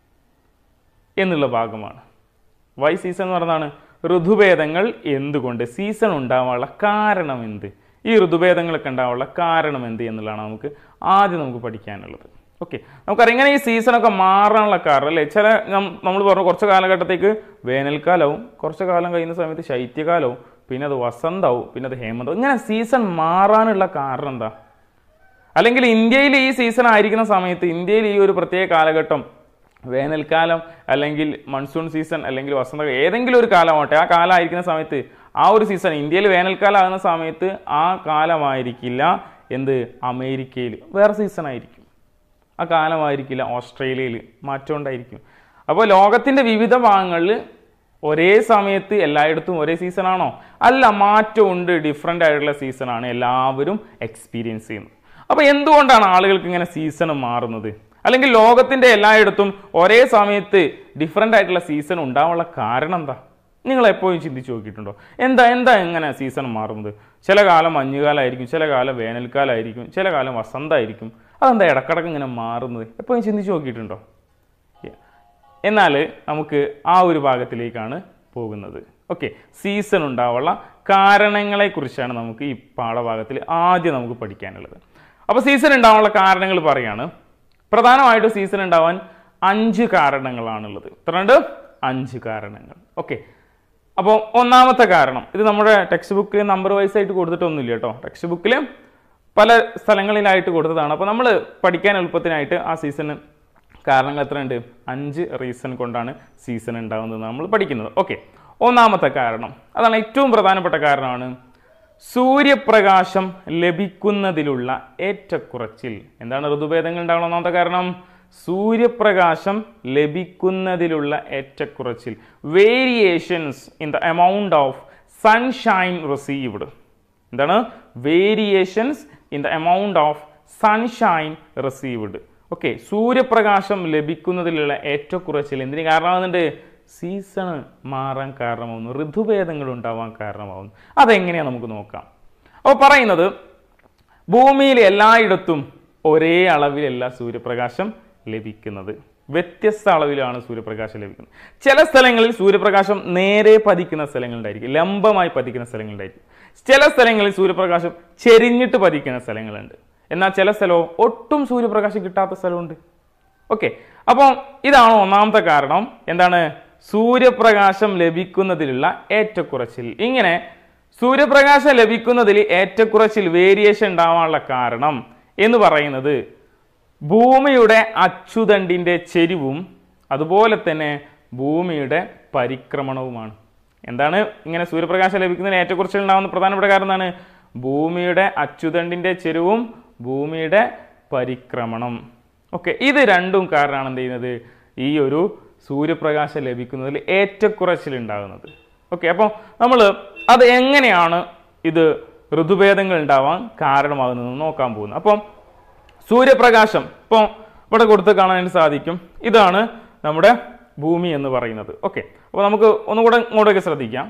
എന്നുള്ള ഭാഗമാണ് വൈ സീസൺ എന്ന് പറഞ്ഞതാണ് ഋതുഭേദങ്ങൾ എന്തുകൊണ്ട് സീസൺ ഉണ്ടാവാനുള്ള കാരണം എന്ത് ഈ ഋതുഭേദങ്ങളൊക്കെ ഉണ്ടാവാനുള്ള കാരണം എന്ത് എന്നുള്ളതാണ് നമുക്ക് ആദ്യം നമുക്ക് പഠിക്കാനുള്ളത് ഓക്കെ നമുക്കറിയാം ഇങ്ങനെ ഈ സീസണൊക്കെ മാറാനുള്ള കാരണം അല്ലേ ചില നമ്മൾ പറഞ്ഞു കുറച്ച് കാലഘട്ടത്തേക്ക് വേനൽക്കാലവും കുറച്ച് കാലം കഴിയുന്ന സമയത്ത് ശൈത്യകാലവും പിന്നെ അത് വസന്തവും പിന്നെ അത് ഹേമന്തവും ഇങ്ങനെ സീസൺ മാറാനുള്ള കാരണം എന്താ അല്ലെങ്കിൽ ഇന്ത്യയിൽ ഈ സീസൺ ആയിരിക്കുന്ന സമയത്ത് ഇന്ത്യയിൽ ഈ ഒരു പ്രത്യേക കാലഘട്ടം വേനൽക്കാലം അല്ലെങ്കിൽ മൺസൂൺ സീസൺ അല്ലെങ്കിൽ വസന്ത ഏതെങ്കിലും ഒരു കാലമാവട്ടെ ആ കാലമായിരിക്കുന്ന സമയത്ത് ആ ഒരു സീസൺ ഇന്ത്യയിൽ വേനൽക്കാലം ആകുന്ന സമയത്ത് ആ കാലമായിരിക്കില്ല എന്ത് അമേരിക്കയിൽ വേറെ സീസൺ ആയിരിക്കും ആ കാലമായിരിക്കില്ല ഓസ്ട്രേലിയയിൽ മാറ്റം ഉണ്ടായിരിക്കും അപ്പോൾ ലോകത്തിൻ്റെ വിവിധ ഭാഗങ്ങളിൽ ഒരേ സമയത്ത് എല്ലായിടത്തും ഒരേ സീസണാണോ അല്ല മാറ്റമുണ്ട് ഡിഫറെൻ്റ് ആയിട്ടുള്ള സീസണാണ് എല്ലാവരും എക്സ്പീരിയൻസ് ചെയ്യുന്നത് അപ്പോൾ എന്തുകൊണ്ടാണ് ആളുകൾക്ക് ഇങ്ങനെ സീസൺ മാറുന്നത് അല്ലെങ്കിൽ ലോകത്തിൻ്റെ എല്ലായിടത്തും ഒരേ സമയത്ത് ഡിഫറെൻ്റ് ആയിട്ടുള്ള സീസൺ ഉണ്ടാവാനുള്ള കാരണം എന്താ നിങ്ങൾ എപ്പോഴും ചിന്തിച്ച് നോക്കിയിട്ടുണ്ടോ എന്താ എന്താ എങ്ങനെ സീസൺ മാറുന്നത് ചില കാലം മഞ്ഞുകാലമായിരിക്കും ചില കാലം വേനൽക്കാലമായിരിക്കും ചില കാലം വസന്തമായിരിക്കും അതെന്താ ഇടക്കിടക്ക് ഇങ്ങനെ മാറുന്നത് എപ്പോഴും ചിന്തിച്ച് നോക്കിയിട്ടുണ്ടോ എന്നാൽ നമുക്ക് ആ ഒരു ഭാഗത്തിലേക്കാണ് പോകുന്നത് ഓക്കെ സീസൺ ഉണ്ടാവാനുള്ള കാരണങ്ങളെക്കുറിച്ചാണ് നമുക്ക് ഈ പാഠഭാഗത്തിൽ ആദ്യം നമുക്ക് പഠിക്കാനുള്ളത് അപ്പോൾ സീസൺ ഉണ്ടാവാനുള്ള കാരണങ്ങൾ പറയാണ് പ്രധാനമായിട്ടും സീസൺ ഉണ്ടാവാൻ അഞ്ച് കാരണങ്ങളാണുള്ളത് എത്രയുണ്ട് അഞ്ച് കാരണങ്ങൾ ഓക്കെ അപ്പോൾ ഒന്നാമത്തെ കാരണം ഇത് നമ്മുടെ ടെക്സ്റ്റ് ബുക്കിൽ നമ്പർ വൈസ് ആയിട്ട് കൊടുത്തിട്ടൊന്നുമില്ല കേട്ടോ ടെക്സ്റ്റ് ബുക്കിൽ പല സ്ഥലങ്ങളിലായിട്ട് കൊടുത്തതാണ് അപ്പോൾ നമ്മൾ പഠിക്കാൻ എളുപ്പത്തിനായിട്ട് ആ സീസണ് കാരണങ്ങൾ എത്രയുണ്ട് അഞ്ച് റീസൺ കൊണ്ടാണ് സീസൺ ഉണ്ടാകുന്നത് നമ്മൾ പഠിക്കുന്നത് ഓക്കെ ഒന്നാമത്തെ കാരണം അതാണ് ഏറ്റവും പ്രധാനപ്പെട്ട കാരണമാണ് സൂര്യപ്രകാശം ലഭിക്കുന്നതിലുള്ള ഏറ്റക്കുറച്ചിൽ എന്താണ് ഋതുഭേദങ്ങൾ ഉണ്ടാകണം ഒന്നാമത്തെ കാരണം സൂര്യപ്രകാശം ലഭിക്കുന്നതിലുള്ള ഏറ്റക്കുറച്ചിൽ variations in the amount of sunshine received എന്താണ് variations in the amount of sunshine received okay സൂര്യപ്രകാശം ലഭിക്കുന്നതിലുള്ള ഏറ്റക്കുറച്ചിൽ എന്തിന് കാരണമാകുന്നുണ്ട് സീസൺ മാറാൻ കാരണമാവുന്നു ഋതുഭേദങ്ങൾ ഉണ്ടാവാൻ കാരണമാവുന്നു അതെങ്ങനെയാണ് നമുക്ക് നോക്കാം അപ്പോൾ പറയുന്നത് ഭൂമിയിൽ എല്ലായിടത്തും ഒരേ അളവിലല്ല സൂര്യപ്രകാശം ലഭിക്കുന്നത് വ്യത്യസ്ത അളവിലാണ് സൂര്യപ്രകാശം ലഭിക്കുന്നത് ചില സ്ഥലങ്ങളിൽ സൂര്യപ്രകാശം നേരെ പതിക്കുന്ന സ്ഥലങ്ങളുണ്ടായിരിക്കും ലംബമായി പതിക്കുന്ന സ്ഥലങ്ങളുണ്ടായിരിക്കും ചില സ്ഥലങ്ങളിൽ സൂര്യപ്രകാശം ചെരിഞ്ഞിട്ട് പതിക്കുന്ന സ്ഥലങ്ങളുണ്ട് എന്നാൽ ചില സ്ഥലവും ഒട്ടും സൂര്യപ്രകാശം കിട്ടാത്ത സ്ഥലമുണ്ട് ഓക്കെ അപ്പോൾ ഇതാണ് ഒന്നാമത്തെ കാരണം എന്താണ് സൂര്യപ്രകാശം ലഭിക്കുന്നതിലുള്ള ഏറ്റക്കുറച്ചിൽ ഇങ്ങനെ സൂര്യപ്രകാശം ലഭിക്കുന്നതിൽ ഏറ്റക്കുറച്ചിൽ വേരിയേഷൻ ഉണ്ടാവാനുള്ള കാരണം എന്ന് പറയുന്നത് ഭൂമിയുടെ അച്ചുതണ്ടിന്റെ ചെരിവും അതുപോലെ തന്നെ ഭൂമിയുടെ പരിക്രമണവുമാണ് എന്താണ് ഇങ്ങനെ സൂര്യപ്രകാശം ലഭിക്കുന്നതിന് ഏറ്റക്കുറച്ചിൽ ഉണ്ടാകുന്ന പ്രധാനപ്പെട്ട കാരണം എന്താണ് ഭൂമിയുടെ അച്ചുതണ്ടിന്റെ ചെരിവും ഭൂമിയുടെ പരിക്രമണം ഓക്കെ ഇത് രണ്ടും കാരണമാണ് എന്ത് ചെയ്യുന്നത് ഈ ഒരു സൂര്യപ്രകാശം ലഭിക്കുന്നതിൽ ഏറ്റക്കുറച്ചിൽ ഉണ്ടാകുന്നത് ഓക്കെ അപ്പോൾ നമ്മൾ അത് എങ്ങനെയാണ് ഇത് ഋതുഭേദങ്ങൾ ഉണ്ടാവാൻ കാരണമാകുന്നതെന്ന് നോക്കാൻ പോകുന്നത് അപ്പം സൂര്യപ്രകാശം ഇപ്പോൾ ഇവിടെ കൊടുത്ത് കാണാനായിട്ട് സാധിക്കും ഇതാണ് നമ്മുടെ ഭൂമി എന്ന് പറയുന്നത് ഓക്കെ അപ്പോൾ നമുക്ക് ഒന്നുകൂടെ ഇങ്ങോട്ടേക്ക് ശ്രദ്ധിക്കാം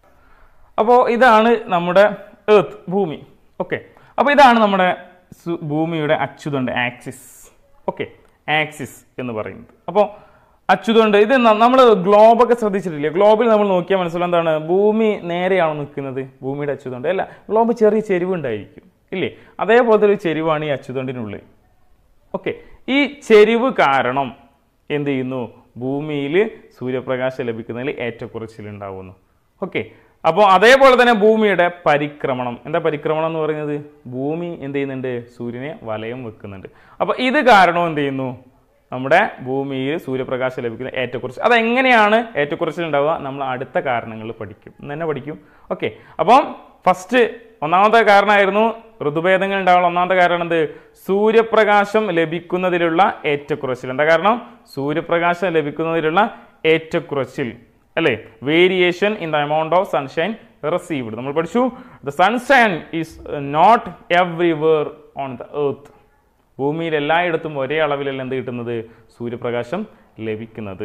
അപ്പോൾ ഇതാണ് നമ്മുടെ എർത്ത് ഭൂമി ഓക്കെ അപ്പോൾ ഇതാണ് നമ്മുടെ സു- ഭൂമിയുടെ അച്ചുതണ്ട് ആക്സിസ് ഓക്കെ ആക്സിസ് എന്ന് പറയുന്നത് അപ്പോൾ അച്ചുതണ്ട് ഇത് നമ്മൾ ഗ്ലോബൊക്കെ ശ്രദ്ധിച്ചിട്ടില്ലേ ഗ്ലോബിൽ നമ്മൾ നോക്കിയാൽ മനസ്സിലാവും എന്താണ് ഭൂമി നേരെയാണ് നിൽക്കുന്നത് ഭൂമിയുടെ അച്ചുതണ്ട് അല്ല ഗ്ലോബ് ചെറിയ ചെരിവുണ്ടായിരിക്കും ഇല്ലേ അതേപോലത്തെ ഒരു ചെരിവാണ് ഈ അച്ചുതണ്ടിനുള്ളിൽ ഓക്കെ ഈ ചെരിവ് കാരണം എന്ത് ചെയ്യുന്നു ഭൂമിയിൽ സൂര്യപ്രകാശം ലഭിക്കുന്നതിൽ ഏറ്റക്കുറച്ചിലുണ്ടാവുന്നു ഓക്കെ അപ്പോൾ അതേപോലെ തന്നെ ഭൂമിയുടെ പരിക്രമണം എന്താ പരിക്രമണം എന്ന് പറയുന്നത് ഭൂമി എന്ത് ചെയ്യുന്നുണ്ട് സൂര്യനെ വലയം വെക്കുന്നുണ്ട് അപ്പോൾ ഇത് കാരണം എന്ത് ചെയ്യുന്നു നമ്മുടെ ഭൂമിയിൽ സൂര്യപ്രകാശം ലഭിക്കുന്ന ഏറ്റക്കുറച്ചിൽ അതെങ്ങനെയാണ് ഏറ്റക്കുറച്ചിൽ ഉണ്ടാവുക നമ്മൾ അടുത്ത കാരണങ്ങൾ പഠിക്കും ഇന്ന് തന്നെ പഠിക്കും ഓക്കെ അപ്പം ഫസ്റ്റ് ഒന്നാമത്തെ കാരണമായിരുന്നു ഋതുഭേദങ്ങൾ ഉണ്ടാവാനുള്ള ഒന്നാമത്തെ കാരണം എന്ത് സൂര്യപ്രകാശം ലഭിക്കുന്നതിലുള്ള ഏറ്റക്കുറച്ചിൽ എന്താ കാരണം സൂര്യപ്രകാശം ലഭിക്കുന്നതിലുള്ള ഏറ്റക്കുറച്ചിൽ അല്ലേ variation in the amount of sunshine received നമ്മൾ പഠിച്ചു the sunshine is not everywhere on the earth ഭൂമിയിൽ എല്ലായിടത്തും ഒരേ അളവിലല്ല എന്ത് കിട്ടുന്നത് സൂര്യപ്രകാശം ലഭിക്കുന്നത്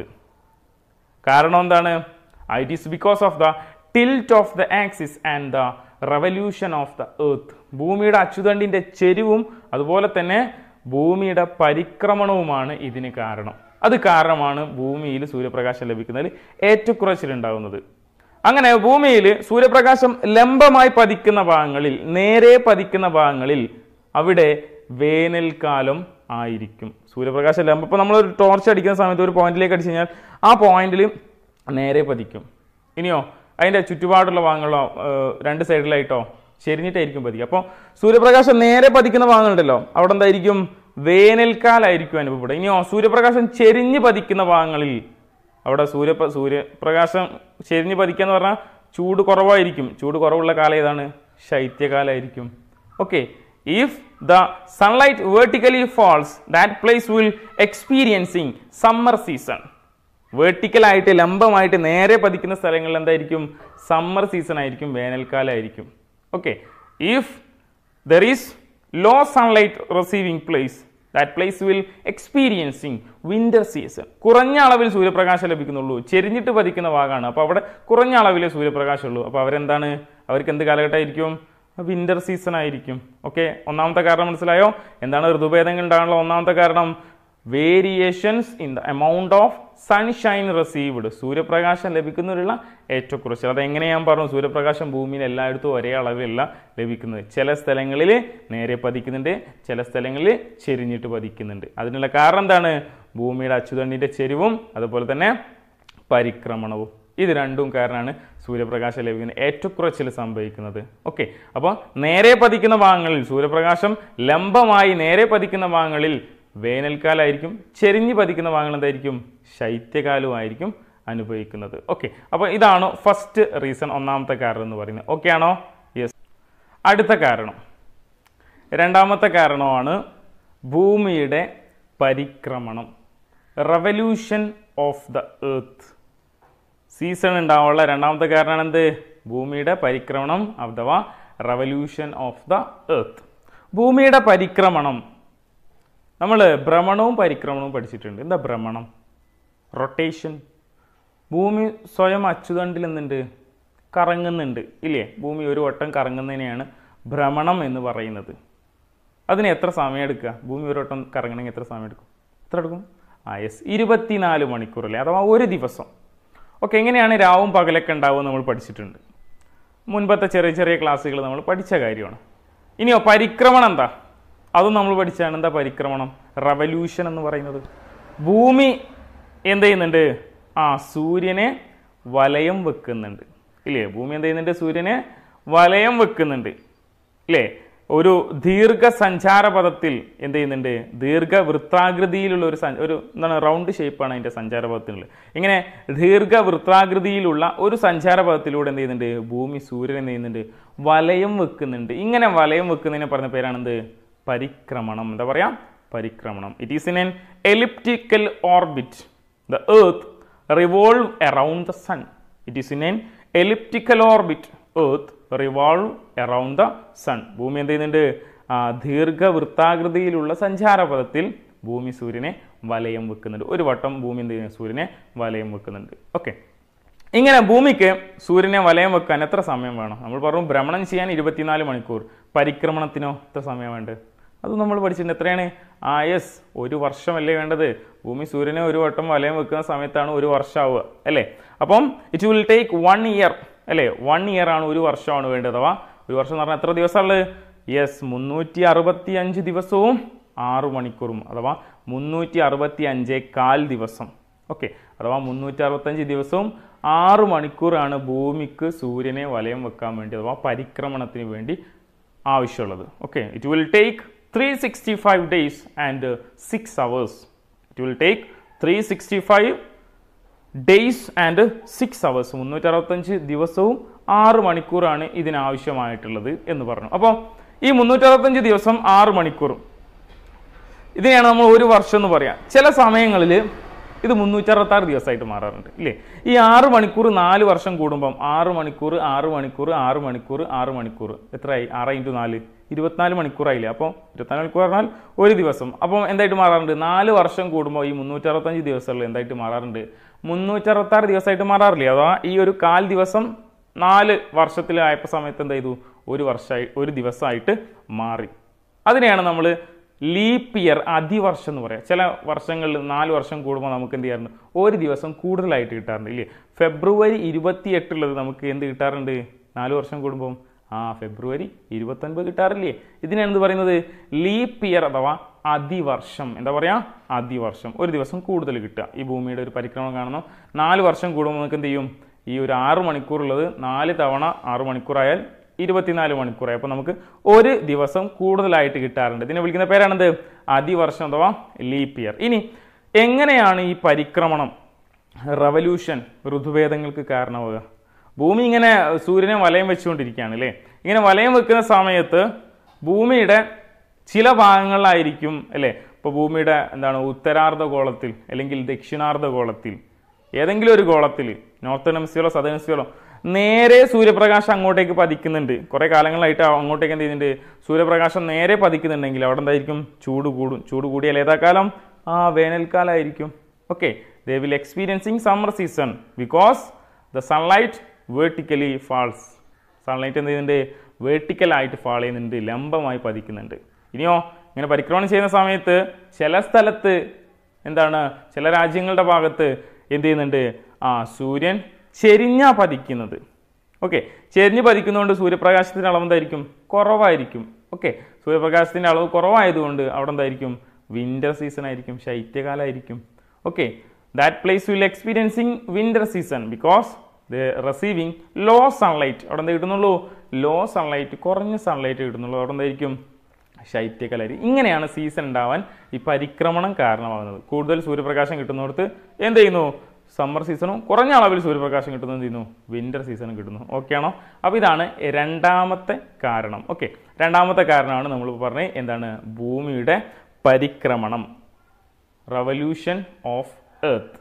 കാരണം എന്താണ് it is because of the tilt of the axis and the revolution of the earth ഭൂമിയുടെ അച്ചുതണ്ടിന്റെ ചെരിവും അതുപോലെ തന്നെ ഭൂമിയുടെ പരിക്രമണവുമാണ് ഇതിന് കാരണം അത് കാരണമാണ് ഭൂമിയിൽ സൂര്യപ്രകാശം ലഭിക്കുന്നതിൽ ഏറ്റക്കുറച്ചിലുണ്ടാകുന്നത് അങ്ങനെ ഭൂമിയിൽ സൂര്യപ്രകാശം ലംബമായി പതിക്കുന്ന ഭാഗങ്ങളിൽ നേരെ പതിക്കുന്ന ഭാഗങ്ങളിൽ അവിടെ വേനൽക്കാലം ആയിരിക്കും സൂര്യപ്രകാശം ലംബം ഇപ്പോൾ നമ്മളൊരു ടോർച്ച് അടിക്കുന്ന സമയത്ത് ഒരു പോയിന്റിലേക്ക് അടിച്ചു കഴിഞ്ഞാൽ ആ പോയിന്റിൽ നേരെ പതിക്കും ഇനിയോ അതിൻ്റെ ചുറ്റുപാടുള്ള ഭാഗങ്ങളോ ഏഹ്, രണ്ട് സൈഡിലായിട്ടോ ചെരിഞ്ഞിട്ടായിരിക്കും പതിക്കുക അപ്പോൾ സൂര്യപ്രകാശം നേരെ പതിക്കുന്ന ഭാഗങ്ങളുണ്ടല്ലോ അവിടെ എന്തായിരിക്കും വേനൽക്കാലായിരിക്കും അനുഭവപ്പെടുക ഇനിയോ സൂര്യപ്രകാശം ചെരിഞ്ഞ് പതിക്കുന്ന ഭാഗങ്ങളിൽ അവിടെ സൂര്യ സൂര്യപ്രകാശം ചെരിഞ്ഞ് പതിക്കുക എന്ന് പറഞ്ഞാൽ ചൂട് കുറവായിരിക്കും ചൂട് കുറവുള്ള കാലം ഏതാണ് ശൈത്യകാലമായിരിക്കും okay if the sunlight vertically falls that place will experiencing summer season വേർട്ടിക്കലായിട്ട് ലംബമായിട്ട് നേരെ പതിക്കുന്ന സ്ഥലങ്ങളിൽ എന്തായിരിക്കും സമ്മർ സീസൺ ആയിരിക്കും വേനൽക്കാലമായിരിക്കും okay if there is low sunlight receiving place that place will experiencing winter season കുറഞ്ഞ അളവിൽ സൂര്യപ്രകാശം ലഭിക്കുന്നുള്ളൂ ചെരിഞ്ഞിട്ട് പതിക്കുന്ന ഭാഗമാണ് അപ്പോൾ അവിടെ കുറഞ്ഞ അളവിലെ സൂര്യപ്രകാശം ഉള്ളൂ അപ്പോൾ അവരെന്താണ് അവർക്ക് എന്ത് കാലഘട്ടമായിരിക്കും വിന്റർ സീസൺ ആയിരിക്കും ഓക്കെ ഒന്നാമത്തെ കാരണം മനസ്സിലായോ എന്താണ് ഋതുഭേദങ്ങൾ ഉണ്ടാകാനുള്ള ഒന്നാമത്തെ കാരണം variations in the amount of sunshine received സൂര്യപ്രകാശം ലഭിക്കുന്നതിലുള്ള ഏറ്റക്കുറച്ചിൽ അതെങ്ങനെ ഞാൻ പറഞ്ഞു സൂര്യപ്രകാശം ഭൂമിയിൽ എല്ലായിടത്തും ഒരേ അളവിലല്ല ലഭിക്കുന്നത് ചില സ്ഥലങ്ങളിൽ നേരെ പതിക്കുന്നുണ്ട് ചില സ്ഥലങ്ങളിൽ ചെരിഞ്ഞിട്ട് പതിക്കുന്നുണ്ട് അതിനുള്ള കാരണം എന്താണ് ഭൂമിയുടെ അച്ചുതണ്ടിന്റെ ചെരിവും അതുപോലെ തന്നെ പരിക്രമണവും ഇത് രണ്ടും കാരണമാണ് സൂര്യപ്രകാശം ലഭിക്കുന്ന ഏറ്റക്കുറച്ചിൽ സംഭവിക്കുന്നത് ഓക്കെ അപ്പോൾ നേരെ പതിക്കുന്ന ഭാഗങ്ങളിൽ സൂര്യപ്രകാശം ലംബമായി നേരെ പതിക്കുന്ന ഭാഗങ്ങളിൽ വേനൽക്കാലമായിരിക്കും ചെരിഞ്ഞ് പതിക്കുന്ന ഭാഗങ്ങൾ എന്തായിരിക്കും ശൈത്യകാലമായിരിക്കും അനുഭവിക്കുന്നത് ഓക്കെ അപ്പോൾ ഇതാണ് ഫസ്റ്റ് റീസൺ ഒന്നാമത്തെ കാരണം എന്ന് പറയുന്നത് ഓക്കെ ആണോ യെസ് അടുത്ത കാരണം രണ്ടാമത്തെ കാരണമാണ് ഭൂമിയുടെ പരിക്രമണം revolution of the earth season ഉണ്ടാവാനുള്ള രണ്ടാമത്തെ കാരണമാണ് എന്ത് ഭൂമിയുടെ പരിക്രമണം അഥവാ റവല്യൂഷൻ ഓഫ് ദ എർത്ത് ഭൂമിയുടെ പരിക്രമണം നമ്മൾ ഭ്രമണവും പരിക്രമണവും പഠിച്ചിട്ടുണ്ട് എന്താ ഭ്രമണം റൊട്ടേഷൻ ഭൂമി സ്വയം അച്ചുതണ്ടിൽ എന്തുണ്ട് കറങ്ങുന്നുണ്ട് ഇല്ലേ ഭൂമി ഒരു വട്ടം കറങ്ങുന്നതിനെയാണ് ഭ്രമണം എന്ന് പറയുന്നത് അതിന് എത്ര സമയം എടുക്കുക ഭൂമി ഒരു വട്ടം കറങ്ങണമെങ്കിൽ എത്ര സമയം എടുക്കും എത്ര എടുക്കും ആ യെസ് ഇരുപത്തിനാല് മണിക്കൂറല്ലേ അഥവാ ഒരു ദിവസം ഓക്കെ എങ്ങനെയാണ് രാവും പകലൊക്കെ ഉണ്ടാവുക നമ്മൾ പഠിച്ചിട്ടുണ്ട് മുൻപത്തെ ചെറിയ ചെറിയ ക്ലാസ്സുകൾ നമ്മൾ പഠിച്ച കാര്യമാണ് ഇനിയോ പരിക്രമണം എന്താ അതും നമ്മൾ പഠിച്ചാണ് എന്താ പരിക്രമണം റവല്യൂഷൻ എന്ന് പറയുന്നത് ഭൂമി എന്ത് ചെയ്യുന്നുണ്ട് ആ സൂര്യനെ വലയം വെക്കുന്നുണ്ട് ഇല്ലേ ഭൂമി എന്ത് ചെയ്യുന്നുണ്ട് സൂര്യനെ വലയം വെക്കുന്നുണ്ട് ഇല്ലേ ഒരു ദീർഘ സഞ്ചാര പഥത്തിൽ എന്ത് ചെയ്യുന്നുണ്ട് ദീർഘ വൃത്താകൃതിയിലുള്ള ഒരു സഞ്ച- ഒരു എന്താണ് റൗണ്ട് ഷേപ്പാണ് അതിന്റെ സഞ്ചാര പഥത്തിനുള്ളത് ഇങ്ങനെ ദീർഘ വൃത്താകൃതിയിലുള്ള ഒരു സഞ്ചാര പഥത്തിലൂടെ എന്ത് ചെയ്യുന്നുണ്ട് ഭൂമി സൂര്യൻ എന്ത് ചെയ്യുന്നുണ്ട് വലയം വെക്കുന്നുണ്ട് ഇങ്ങനെ വലയം വെക്കുന്നതിനെ പറഞ്ഞ പേരാണെന്ത് പരിക്രമണം എന്താ പറയാ പരിക്രമണം it is in an elliptical orbit the earth revolve around the sun it is in an elliptical orbit earth revolve around the sun ഭൂമി എന്ത് ചെയ്യുന്നുണ്ട് ആ, ദീർഘവൃത്താകൃതിയിലുള്ള സഞ്ചാരപഥത്തിൽ ഭൂമി സൂര്യനെ വലയം വെക്കുന്നുണ്ട് ഒരു വട്ടം ഭൂമി എന്ത് ചെയ്യുന്നു സൂര്യനെ വലയം വെക്കുന്നുണ്ട് ഓക്കെ ഇങ്ങനെ ഭൂമിക്ക് സൂര്യനെ വലയം വെക്കാൻ എത്ര സമയം വേണം നമ്മൾ പറഞ്ഞു ഭ്രമണം ചെയ്യാൻ ഇരുപത്തിനാല് മണിക്കൂർ പരിക്രമണത്തിനോ എത്ര സമയം വേണ്ടത് അത് നമ്മൾ പഠിച്ചിട്ടുണ്ട് എത്രയാണ് ആ യെസ് ഒരു വർഷമല്ലേ വേണ്ടത് ഭൂമി സൂര്യനെ ഒരു വട്ടം വലയം വെക്കുന്ന സമയത്താണ് ഒരു വർഷമാവുക അല്ലേ അപ്പം it will take one year അല്ലേ വൺ ഇയർ ആണ് ഒരു വർഷമാണ് വേണ്ടത് അഥവാ ഒരു വർഷം എന്ന് പറഞ്ഞാൽ എത്ര ദിവസമുള്ളത് യെസ് മുന്നൂറ്റി അറുപത്തി അഞ്ച് ദിവസവും ആറു മണിക്കൂറും അഥവാ മുന്നൂറ്റി അറുപത്തി അഞ്ചേ കാൽ ദിവസം ഓക്കെ അഥവാ മുന്നൂറ്റി അറുപത്തഞ്ച് ദിവസവും ആറ് മണിക്കൂറാണ് ഭൂമിക്ക് സൂര്യനെ വലയം വെക്കാൻ വേണ്ടി അഥവാ പരിക്രമണത്തിന് വേണ്ടി ആവശ്യമുള്ളത് okay it will take three sixty five days and six hours it will take three sixty five days and six hours മുന്നൂറ്റി അറുപത്തഞ്ച് ദിവസവും ആറ് മണിക്കൂറാണ് ഇതിനാവശ്യമായിട്ടുള്ളത് എന്ന് പറഞ്ഞു അപ്പോൾ ഈ മുന്നൂറ്റി അറുപത്തഞ്ച് ദിവസം ആറ് മണിക്കൂറും ഇതിനെയാണ് നമ്മൾ ഒരു വർഷം എന്ന് പറയാം ചില സമയങ്ങളിൽ ഇത് മുന്നൂറ്റി അറുപത്താറ് ദിവസമായിട്ട് മാറാറുണ്ട് ഇല്ലേ ഈ ആറ് മണിക്കൂർ നാല് വർഷം കൂടുമ്പം ആറ് മണിക്കൂർ ആറ് മണിക്കൂർ ആറ് മണിക്കൂർ ആറ് മണിക്കൂർ എത്രയായി ആറ് ഇൻറ്റു നാല് ഇരുപത്തിനാല് മണിക്കൂറായില്ലേ അപ്പോൾ ഇരുപത്തിനാല് മണിക്കൂർ പറഞ്ഞാൽ ഒരു ദിവസം അപ്പം എന്തായിട്ട് മാറാറുണ്ട് നാല് വർഷം കൂടുമ്പോൾ ഈ മുന്നൂറ്റി അറുപത്തഞ്ച് ദിവസങ്ങളിൽ എന്തായിട്ട് മാറാറുണ്ട് മുന്നൂറ്റി അറുപത്താറ് ദിവസമായിട്ട് മാറാറില്ലേ അഥവാ ഈ ഒരു കാൽ ദിവസം നാല് വർഷത്തിലായപ്പോൾ സമയത്ത് എന്ത് ചെയ്തു ഒരു വർഷമായി ഒരു ദിവസമായിട്ട് മാറി അതിനെയാണ് നമ്മൾ ലീപ്പ് ഇയർ അതിവർഷം എന്ന് പറയാം ചില വർഷങ്ങളിൽ നാല് വർഷം കൂടുമ്പോൾ നമുക്ക് എന്ത് ചെയ്യാറുണ്ട് ഒരു ദിവസം കൂടുതലായിട്ട് കിട്ടാറുണ്ട് ഇല്ലേ ഫെബ്രുവരി ഇരുപത്തി എട്ടുള്ളത് നമുക്ക് എന്ത് കിട്ടാറുണ്ട് നാല് വർഷം കൂടുമ്പോൾ ആ ഫെബ്രുവരി ഇരുപത്തൊൻപത് കിട്ടാറില്ലേ ഇതിനാണ് എന്ത് പറയുന്നത് ലീപ്പ് ഇയർ അഥവാ അതിവർഷം എന്താ പറയാ അതിവർഷം ഒരു ദിവസം കൂടുതൽ കിട്ടുക ഈ ഭൂമിയുടെ ഒരു പരിക്രമണം കാണുന്നു നാല് വർഷം കൂടുമ്പോൾ നമുക്ക് എന്ത് ചെയ്യും ഈ ഒരു ആറ് മണിക്കൂറുള്ളത് നാല് തവണ ആറ് മണിക്കൂറായാൽ ഇരുപത്തിനാല് മണിക്കൂറായി അപ്പോൾ നമുക്ക് ഒരു ദിവസം കൂടുതലായിട്ട് കിട്ടാറുണ്ട് ഇതിനെ വിളിക്കുന്ന പേരാണെന്ത് അതിവർഷം അഥവാ ലീപ്പ് ഇയർ ഇനി എങ്ങനെയാണ് ഈ പരിക്രമണം റവല്യൂഷൻ ഋതുഭേദങ്ങൾക്ക് കാരണമാവുക ഭൂമി ഇങ്ങനെ സൂര്യനെ വലയം വെച്ചുകൊണ്ടിരിക്കുകയാണ് അല്ലേ ഇങ്ങനെ വലയം വെക്കുന്ന സമയത്ത് ഭൂമിയുടെ ചില ഭാഗങ്ങളിലായിരിക്കും അല്ലേ ഇപ്പോൾ ഭൂമിയുടെ എന്താണ് ഉത്തരാർദ്ധ ഗോളത്തിൽ അല്ലെങ്കിൽ ദക്ഷിണാർദ്ധ ഗോളത്തിൽ ഏതെങ്കിലും ഒരു ഗോളത്തിൽ നോർത്തേൺ ഹെമിസ്ഫിയറോ സദേൺ ഹെമിസ്ഫിയറോ നേരെ സൂര്യപ്രകാശം അങ്ങോട്ടേക്ക് പതിക്കുന്നുണ്ട് കുറേ കാലങ്ങളായിട്ട് അങ്ങോട്ടേക്ക് എന്ത് ചെയ്യുന്നുണ്ട് സൂര്യപ്രകാശം നേരെ പതിക്കുന്നുണ്ടെങ്കിൽ അവിടെ എന്തായിരിക്കും ചൂട് കൂടും ചൂട് കൂടിയാൽ ഏതാ കാലം ആ വേനൽക്കാലമായിരിക്കും okay they will experiencing summer season because the sunlight vertically falls sunlight എന്ത് ചെയ്യുന്നുണ്ട് വേർട്ടിക്കലായിട്ട് ഫാൾ ചെയ്യുന്നുണ്ട് ലംബമായി പതിക്കുന്നുണ്ട് ഇനിയോ ഇങ്ങനെ പരിക്രമണം ചെയ്യുന്ന സമയത്ത് ചില സ്ഥലത്ത് എന്താണ് ചില രാജ്യങ്ങളുടെ ഭാഗത്ത് എന്ത് ചെയ്യുന്നുണ്ട് ആ സൂര്യൻ ചെരിഞ്ഞാ പതിക്കുന്നത് ഓക്കെ ചെരിഞ്ഞ് പതിക്കുന്നതുകൊണ്ട് സൂര്യപ്രകാശത്തിൻ്റെ അളവ് എന്തായിരിക്കും കുറവായിരിക്കും ഓക്കെ സൂര്യപ്രകാശത്തിൻ്റെ അളവ് കുറവായതുകൊണ്ട് അവിടെ എന്തായിരിക്കും വിന്റർ സീസൺ ആയിരിക്കും ശൈത്യകാലമായിരിക്കും okay that place will experiencing winter season because the receiving low sunlight അവിടെ എന്താ കിട്ടുന്നുള്ളൂ ലോ സൺലൈറ്റ് കുറഞ്ഞ സൺലൈറ്റ് കിട്ടുന്നുള്ളൂ അവിടെ എന്തായിരിക്കും ശൈത്യകാലമായിരിക്കും ഇങ്ങനെയാണ് സീസൺ ഉണ്ടാവാൻ ഈ പരിക്രമണം കാരണമാകുന്നത് കൂടുതൽ സൂര്യപ്രകാശം കിട്ടുന്നിടത്ത് എന്ത് ചെയ്യുന്നു സമ്മർ സീസണും കുറഞ്ഞ അളവിൽ സൂര്യപ്രകാശം കിട്ടുന്നത് എന്ത് ചെയ്യുന്നു വിന്റർ സീസണും കിട്ടുന്നു ഓക്കെ ആണോ അപ്പോൾ ഇതാണ് രണ്ടാമത്തെ കാരണം ഓക്കെ രണ്ടാമത്തെ കാരണമാണ് നമ്മൾ പറഞ്ഞത് എന്താണ് ഭൂമിയുടെ പരിക്രമണം റവല്യൂഷൻ ഓഫ് എർത്ത്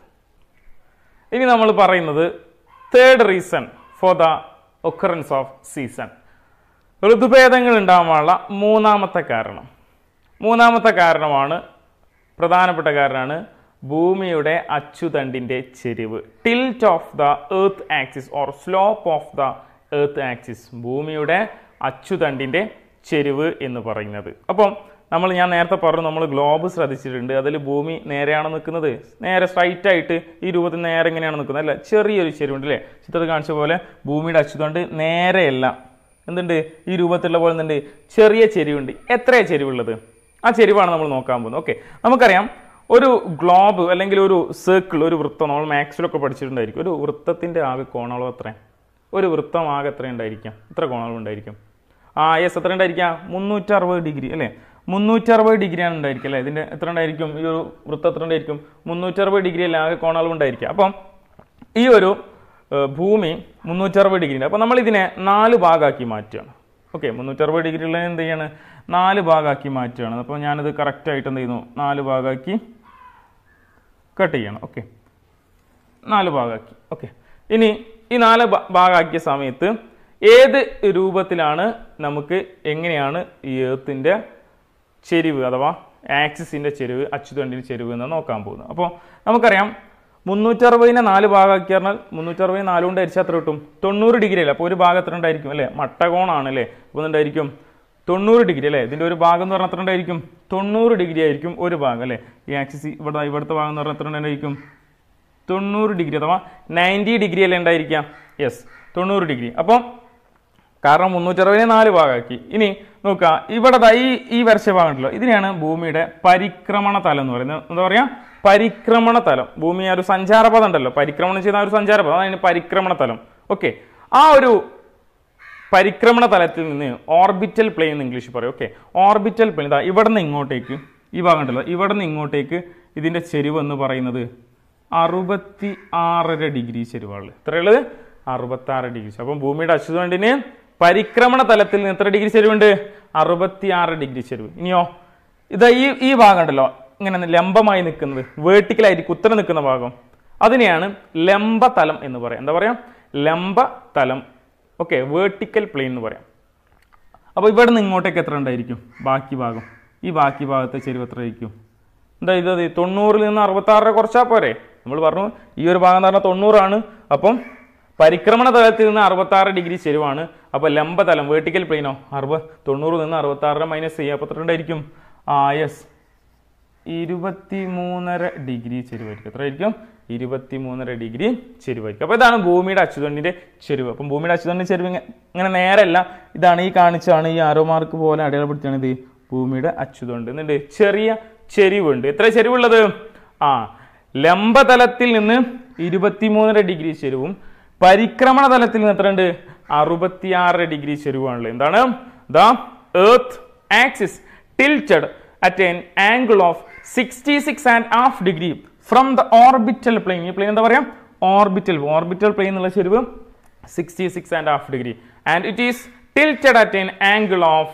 ഇനി നമ്മൾ പറയുന്നത് third reason for the occurrence of season ഋതുഭേദങ്ങൾ ഉണ്ടാവാനുള്ള മൂന്നാമത്തെ കാരണം മൂന്നാമത്തെ കാരണമാണ് പ്രധാനപ്പെട്ട കാരണമാണ് ഭൂമിയുടെ അച്ചുതണ്ടിന്റെ ചെരിവ് tilt of the earth axis or slope of the earth axis ഭൂമിയുടെ അച്ചുതണ്ടിന്റെ ചെരിവ് എന്ന് പറയുന്നത് അപ്പം നമ്മൾ ഞാൻ നേരത്തെ പറഞ്ഞു നമ്മൾ ഗ്ലോബ് ശ്രദ്ധിച്ചിട്ടുണ്ട് അതിൽ ഭൂമി നേരെയാണ് നിൽക്കുന്നത് നേരെ സ്ട്രൈറ്റ് ആയിട്ട് ഈ രൂപത്തിൽ നേരെ എങ്ങനെയാണ് നിൽക്കുന്നത് അല്ല ചെറിയൊരു ചെരിവുണ്ട് അല്ലേ ചിത്രത്തിൽ കാണിച്ച പോലെ ഭൂമിയുടെ അച്ചുതണ്ട് നേരെയല്ല എന്തുണ്ട് ഈ രൂപത്തിലുള്ള പോലെ എന്തുണ്ട് ചെറിയ ചെരിവുണ്ട് എത്രയാണ് ചെരിവുള്ളത് ആ ചെരിവാണ് നമ്മൾ നോക്കാൻ പോകുന്നത് ഓക്കെ നമുക്കറിയാം ഒരു ഗ്ലോബ് അല്ലെങ്കിൽ ഒരു സർക്കിൾ ഒരു വൃത്തം നമ്മൾ മാക്സിലൊക്കെ പഠിച്ചിട്ടുണ്ടായിരിക്കും ഒരു വൃത്തത്തിന്റെ ആകെ കോണളവ് എത്രയാണ് ഒരു വൃത്തം ആകെ എത്ര ഉണ്ടായിരിക്കാം എത്ര കോണളവ് ഉണ്ടായിരിക്കും ആ യെസ് എത്ര ഉണ്ടായിരിക്കാം മുന്നൂറ്റി അറുപത് ഡിഗ്രി അല്ലേ മുന്നൂറ്റി അറുപത് ഡിഗ്രിയാണ് ഉണ്ടായിരിക്കും അല്ലേ ഇതിന്റെ എത്ര ഉണ്ടായിരിക്കും ഈ ഒരു വൃത്തം എത്ര ഉണ്ടായിരിക്കും മുന്നൂറ്റി അറുപത് ഡിഗ്രി അല്ലേ ആകെ കോണളവ് ഉണ്ടായിരിക്കുക അപ്പം ഈ ഒരു ഏഹ്, ഭൂമി മുന്നൂറ്റി അറുപത് ഡിഗ്രി ഉണ്ട് അപ്പം നമ്മൾ ഇതിനെ നാല് ഭാഗമാക്കി മാറ്റുകയാണ് ഓക്കെ മുന്നൂറ്റി അറുപത് ഡിഗ്രി ഉള്ളത് എന്ത് ചെയ്യാണ് നാല് ഭാഗമാക്കി മാറ്റുകയാണ് അപ്പോൾ ഞാനിത് കറക്റ്റായിട്ട് എന്ത് ചെയ്യുന്നു നാല് ഭാഗമാക്കി കട്ട് ചെയ്യണം ഓക്കെ നാല് ഭാഗമാക്കി ഓക്കെ ഇനി ഈ നാല് ഭാ- ഭാഗമാക്കിയ സമയത്ത് ഏത് രൂപത്തിലാണ് നമുക്ക് എങ്ങനെയാണ് ഈ ഏത്തിൻ്റെ ചെരിവ് അഥവാ ആക്സിസിൻ്റെ ചെരിവ് അച്ചുതണ്ടിൻ്റെ ചെരിവ് എന്ന് നോക്കാൻ പോകുന്നത് അപ്പോൾ നമുക്കറിയാം മുന്നൂറ്ററുപതിനെ നാല് ഭാഗമാക്കി പറഞ്ഞാൽ മുന്നൂറ്ററുപത് നാല് കൊണ്ട് അരിച്ചാൽ എത്ര കിട്ടും തൊണ്ണൂറ് ഡിഗ്രി അല്ലേ അപ്പോൾ ഒരു ഭാഗം എത്ര ഉണ്ടായിരിക്കും അല്ലേ മട്ടകോണാണ് അല്ലേ അപ്പോൾ എന്തായിരിക്കും തൊണ്ണൂറ് ഡിഗ്രി അല്ലേ ഇതിൻ്റെ ഒരു ഭാഗം എന്ന് പറഞ്ഞാൽ എത്ര ഉണ്ടായിരിക്കും തൊണ്ണൂറ് ഡിഗ്രി ആയിരിക്കും ഒരു ഭാഗം അല്ലേ ഈ ആക്സിസ് ഇവിടെ ഇവിടുത്തെ ഭാഗം എന്ന് പറഞ്ഞാൽ എത്ര ഉണ്ടായിരിക്കും തൊണ്ണൂറ് ഡിഗ്രി അഥവാ നയൻറ്റി ഡിഗ്രി അല്ലേ ഉണ്ടായിരിക്കാം യെസ് തൊണ്ണൂറ് ഡിഗ്രി അപ്പം കാരണം മുന്നൂറ്ററുപതിനെ നാല് ഭാഗമാക്കി ഇനി നോക്കുക ഇവിടെ ദാ ഈ ഈ വരച്ച ഭാഗം ഉണ്ടല്ലോ ഇതിനെയാണ് ഭൂമിയുടെ പരിക്രമണ തലം എന്ന് പറയുന്നത് എന്താ പറയാ പരിക്രമണ തലം ഭൂമി ആ ഒരു സഞ്ചാരപഥം ഉണ്ടല്ലോ പരിക്രമണം ചെയ്യുന്ന ആ ഒരു സഞ്ചാരപഥം അതാണ് പരിക്രമണ തലം ഓക്കെ ആ ഒരു പരിക്രമണ തലത്തിൽ നിന്ന് ഓർബിറ്റൽ പ്ലെയിൻ എന്ന് ഇംഗ്ലീഷ് പറയും ഓക്കെ ഓർബിറ്റൽ പ്ലെയിൻ ഇതാ ഇവിടെ നിന്ന് ഇങ്ങോട്ടേക്ക് ഈ ഭാഗം ഉണ്ടല്ലോ ഇവിടെ നിന്ന് ഇങ്ങോട്ടേക്ക് ഇതിന്റെ ചെരിവ് എന്ന് പറയുന്നത് അറുപത്തി ആറര ഡിഗ്രി ചെരിവാണ് എത്രയുള്ളത് അറുപത്തി ആറ് ഡിഗ്രി അപ്പം ഭൂമിയുടെ അച്ചുതണ്ടിന് പരിക്രമണ തലത്തിൽ നിന്ന് എത്ര ഡിഗ്രി ചെരിവുണ്ട് അറുപത്തി ആറ് ഡിഗ്രി ചെരിവ് ഇനിയോ ഇതാ ഈ ഈ ഭാഗം ഉണ്ടല്ലോ ഇങ്ങനെ ലംബമായി നിൽക്കുന്നത് വേർട്ടിക്കലായിട്ട് കുത്തനെ നിൽക്കുന്ന ഭാഗം അതിനെയാണ് ലംബതലം എന്ന് പറയാം എന്താ പറയാ ലംബതലം ഓക്കെ വേർട്ടിക്കൽ പ്ലെയിൻ എന്ന് പറയാം അപ്പോൾ ഇവിടെ നിന്ന് ഇങ്ങോട്ടേക്ക് എത്ര ഉണ്ടായിരിക്കും ബാക്കി ഭാഗം ഈ ബാക്കി ഭാഗത്തെ ചെരിവ് എത്ര ആയിരിക്കും എന്താ ഇത് ഇത് തൊണ്ണൂറിൽ നിന്ന് അറുപത്താറര കുറച്ചാൽ പോരെ നമ്മൾ പറഞ്ഞു ഈ ഒരു ഭാഗം എന്ന് പറഞ്ഞാൽ തൊണ്ണൂറാണ് അപ്പം പരിക്രമണ തലത്തിൽ നിന്ന് അറുപത്താറ് ഡിഗ്രി ചെരുവാണ് അപ്പോൾ ലംബതലം വേർട്ടിക്കൽ പ്ലെയിനോ അറുപത് തൊണ്ണൂറിൽ നിന്ന് അറുപത്താറര മൈനസ് ചെയ്യുക അപ്പോൾ എത്ര ഉണ്ടായിരിക്കും ആ യെസ് ഇരുപത്തി മൂന്നര ഡിഗ്രി ചെരുവായിരിക്കും എത്ര ആയിരിക്കും ഇരുപത്തി മൂന്നര ഡിഗ്രി ചെരുവായിരിക്കും അപ്പോൾ ഇതാണ് ഭൂമിയുടെ അച്ചുതണ്ടിന്റെ ചെരുവ് അപ്പം ഭൂമിയുടെ അച്ചുതണ്ടിന്റെ ചെരുവ് ഇങ്ങ- ഇങ്ങനെ നേരല്ല ഇതാണ് ഈ കാണിച്ചാണ് ഈ ആരോ മാർക്ക് പോലെ അടയാളപ്പെടുത്തിയാണ് ഇത് ഭൂമിയുടെ അച്ചുതണ്ട് എന്നുണ്ട് ചെറിയ ചെരിവുണ്ട് എത്ര ചെരിവുള്ളത് ആ ലംബതലത്തിൽ നിന്ന് ഇരുപത്തിമൂന്നര ഡിഗ്രി ചെരുവും പരിക്രമണ തലത്തിൽ നിന്ന് എത്ര ഉണ്ട് അറുപത്തിയാറ് ഡിഗ്രി ചെരുവാണുള്ളത് എന്താണ് the earth axis tilted at an angle of 66 and half degree from the orbital plane ഈ പ്ലെയിൻ എന്താ പറയാ ഓർബിറ്റൽ ഓർബിറ്റൽ പ്ലെയിൻ എന്നുള്ള ചെരിവ് sixty six and half degree and it is tilted at an angle of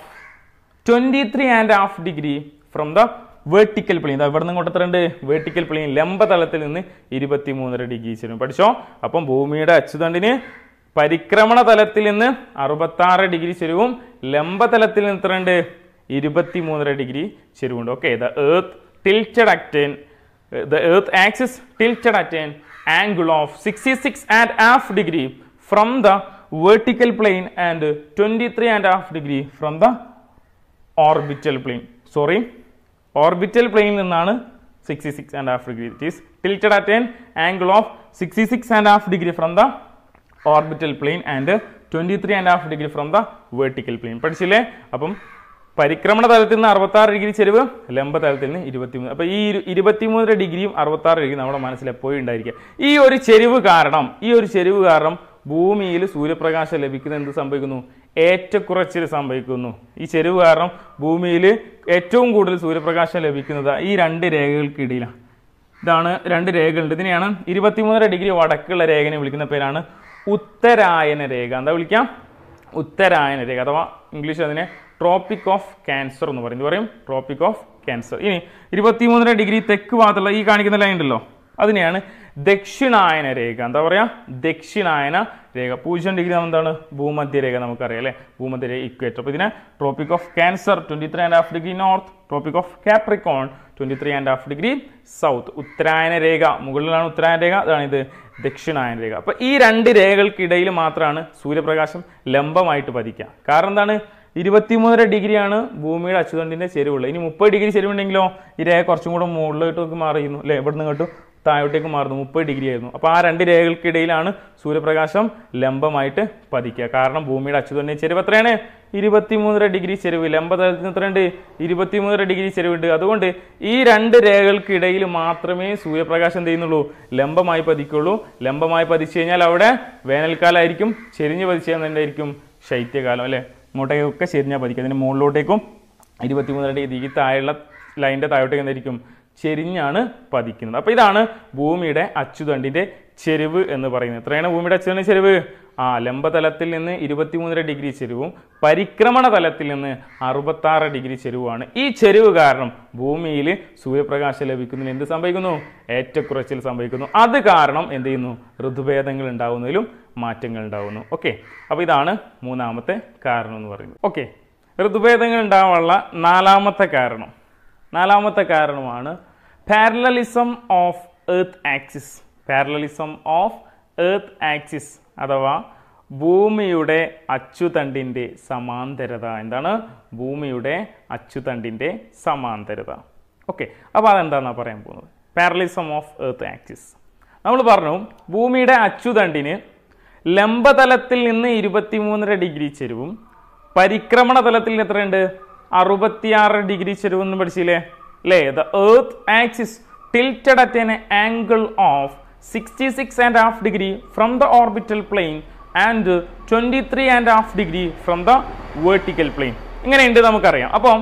23 and half degree from the vertical plane ഇവിടെ നിന്ന് ഇങ്ങോട്ട് എത്ര ഉണ്ട് വേർട്ടിക്കൽ പ്ലെയിൻ ലംബതലത്തിൽ നിന്ന് ഇരുപത്തി മൂന്നര ഡിഗ്രി ചെരിവ് പഠിച്ചോ അപ്പം ഭൂമിയുടെ അച്ചുതണ്ടിന് പരിക്രമണ തലത്തിൽ നിന്ന് അറുപത്തി ആറ് ഡിഗ്രി ചെരിവും ലംബതലത്തിൽ നിന്ന് എത്ര ഉണ്ട് ഇരുപത്തി മൂന്നര ഡിഗ്രി ചെരിവുണ്ട് okay the earth tilted at an the earth axis tilted at an angle of 66 and half degree from the vertical plane and 23 and half degree from the orbital plane sorry orbital plane നിന്നാണ് 66 and half degree it is tilted at an angle of 66 and half degree from the orbital plane and 23 and half degree from the vertical plane പഠിച്ചില്ലേ അപ്പം പരിക്രമണ തലത്തിൽ നിന്ന് അറുപത്തി ആറ് degree ചെരിവ് ലംബ തലത്തിൽ നിന്ന് ഇരുപത്തിമൂന്ന് അപ്പൊ ഈ ഇരുപത്തിമൂന്നര ഡിഗ്രിയും അറുപത്തി ആറ് ഡിഗ്രി നമ്മുടെ മനസ്സിൽ എപ്പോഴും ഉണ്ടായിരിക്കുക ഈ ഒരു ചെരിവ് കാരണം ഈ ഒരു ചെരിവ് കാരണം ഭൂമിയിൽ സൂര്യപ്രകാശം ലഭിക്കുന്ന എന്ത് സംഭവിക്കുന്നു ഏറ്റക്കുറച്ചിൽ സംഭവിക്കുന്നു ഈ ചെരിവ് കാരണം ഭൂമിയിൽ ഏറ്റവും കൂടുതൽ സൂര്യപ്രകാശം ലഭിക്കുന്നത് ഈ രണ്ട് രേഖകൾക്കിടയിലാണ് ഇതാണ് രണ്ട് രേഖകളുണ്ട് ഇതിനെയാണ് ഇരുപത്തിമൂന്നര ഡിഗ്രി വടക്കുള്ള രേഖനെ വിളിക്കുന്ന പേരാണ് ഉത്തരായന രേഖ എന്താ വിളിക്കാം ഉത്തരായന രേഖ അഥവാ ഇംഗ്ലീഷ് അതിനെ ട്രോപ്പിക് ഓഫ് ക്യാൻസർ എന്ന് പറയും എന്ത് പറയും ട്രോപ്പിക് ഓഫ് ക്യാൻസർ ഇനി ഇരുപത്തിമൂന്നര ഡിഗ്രി തെക്ക് ഭാഗത്തുള്ള ഈ കാണിക്കുന്ന ലൈൻ ഉണ്ടല്ലോ അതിനെയാണ് ദക്ഷിണായന രേഖ എന്താ പറയാ ദക്ഷിണായന രേഖ പൂജ്യം ഡിഗ്രി എന്താണ് ഭൂമധ്യ രേഖ നമുക്കറിയാം അല്ലേ ഭൂമധ്യ രേഖ ഇക്വേറ്റർ അപ്പോൾ ഇതിനെ tropic of Cancer twenty three and half degree north tropic of Capricorn twenty three and half degree south ഉത്തരായന രേഖ മുകളിലാണ് ഉത്തരായന രേഖ അതാണ് ഇത് ദക്ഷിണായന രേഖ അപ്പൊ ഈ രണ്ട് രേഖകൾക്കിടയിൽ മാത്രമാണ് സൂര്യപ്രകാശം ലംബമായിട്ട് പതിക്കുക കാരണം എന്താണ് ഇരുപത്തിമൂന്നര ഡിഗ്രിയാണ് ഭൂമിയുടെ അച്ചുതണ്ടിന്റെ ചെരിവുള്ളത് ഇനി മുപ്പത് ഡിഗ്രി ചെരിവുണ്ടെങ്കിലോ ഈ രേഖ കുറച്ചും കൂടെ മുകളിലോട്ടേക്ക് മാറിയിരുന്നു അല്ലെ ഇവിടെ നിന്ന് ഇങ്ങോട്ട് താഴോട്ടേക്ക് മാറുന്നു മുപ്പത് ഡിഗ്രി ആയിരുന്നു അപ്പോൾ ആ രണ്ട് രേഖകൾക്കിടയിലാണ് സൂര്യപ്രകാശം ലംബമായിട്ട് പതിക്കുക കാരണം ഭൂമിയുടെ അച്ചുതണ്ടിന്റെ ചെരിവ് എത്രയാണ് ഇരുപത്തിമൂന്നര ഡിഗ്രി ചെരിവ് ലംബതലത്തിന് എത്രയുണ്ട് ഇരുപത്തിമൂന്നര ഡിഗ്രി ചെരിവുണ്ട് അതുകൊണ്ട് ഈ രണ്ട് രേഖകൾക്കിടയിൽ മാത്രമേ സൂര്യപ്രകാശം എന്ത് ചെയ്യുന്നുള്ളൂ ലംബമായി പതിക്കുള്ളൂ ലംബമായി പതിച്ചു കഴിഞ്ഞാൽ അവിടെ വേനൽക്കാലമായിരിക്കും ചെരിഞ്ഞ് പതിച്ചു കഴിഞ്ഞാൽ എന്തായിരിക്കും ശൈത്യകാലം അല്ലെ ഇങ്ങോട്ടേക്കൊക്കെ ചെരിഞ്ഞാൽ പതിക്കും അതിന് മുകളിലോട്ടേക്കും ഇരുപത്തിമൂന്നര ഡിഗ്രി താഴെയുള്ള ലൈനിൻ്റെ താഴോട്ടേക്ക് എന്തായിരിക്കും ചെരിഞ്ഞാണ് പതിക്കുന്നത് അപ്പോൾ ഇതാണ് ഭൂമിയുടെ അച്ചുതണ്ടിൻ്റെ ചെരിവ് എന്ന് പറയുന്നത് എത്രയാണ് ഭൂമിയുടെ അച്ചുതണ്ടിൻ്റെ ചെരിവ് ആ ലംബതലത്തിൽ നിന്ന് ഇരുപത്തിമൂന്നര ഡിഗ്രി ചെരിവും പരിക്രമണ തലത്തിൽ നിന്ന് അറുപത്താറ് ഡിഗ്രി ചെരിവുമാണ് ഈ ചെരിവ് കാരണം ഭൂമിയിൽ സൂര്യപ്രകാശം ലഭിക്കുന്നതിന് എന്ത് സംഭവിക്കുന്നു ഏറ്റക്കുറച്ചിൽ സംഭവിക്കുന്നു അത് കാരണം എന്ത് ചെയ്യുന്നു ഋതുഭേദങ്ങൾ ഉണ്ടാവുന്നതിലും മാറ്റങ്ങൾ ഉണ്ടാവുന്നു ഓക്കെ അപ്പോൾ ഇതാണ് മൂന്നാമത്തെ കാരണം എന്ന് പറയുന്നത് ഓക്കെ ഋതുഭേദങ്ങൾ ഉണ്ടാവാനുള്ള നാലാമത്തെ കാരണം നാലാമത്തെ കാരണമാണ് parallelism of earth axis parallelism of earth axis അഥവാ ഭൂമിയുടെ അച്ചുതണ്ടിൻ്റെ സമാന്തരത എന്താണ് ഭൂമിയുടെ അച്ചുതണ്ടിൻ്റെ സമാന്തരത ഓക്കെ അപ്പോൾ അതെന്താണെന്നാണ് പറയാൻ പോകുന്നത് പാരലിസം ഓഫ് എർത്ത് ആക്സിസ് നമ്മൾ പറഞ്ഞു ഭൂമിയുടെ അച്ചുതണ്ടിന് ലംബതലത്തിൽ നിന്ന് ഇരുപത്തിമൂന്നര ഡിഗ്രി ചെരിവും പരിക്രമണ തലത്തിൽ എത്രയുണ്ട് അറുപത്തിയാറ് ഡിഗ്രി ചെരിവ് എന്ന് പഠിച്ചില്ലേ അല്ലേ the earth axis tilted at an angle of 66 and half degree from the orbital plane and 23 and half degree from the vertical plane ഇങ്ങനെയുണ്ട് നമുക്കറിയാം അപ്പം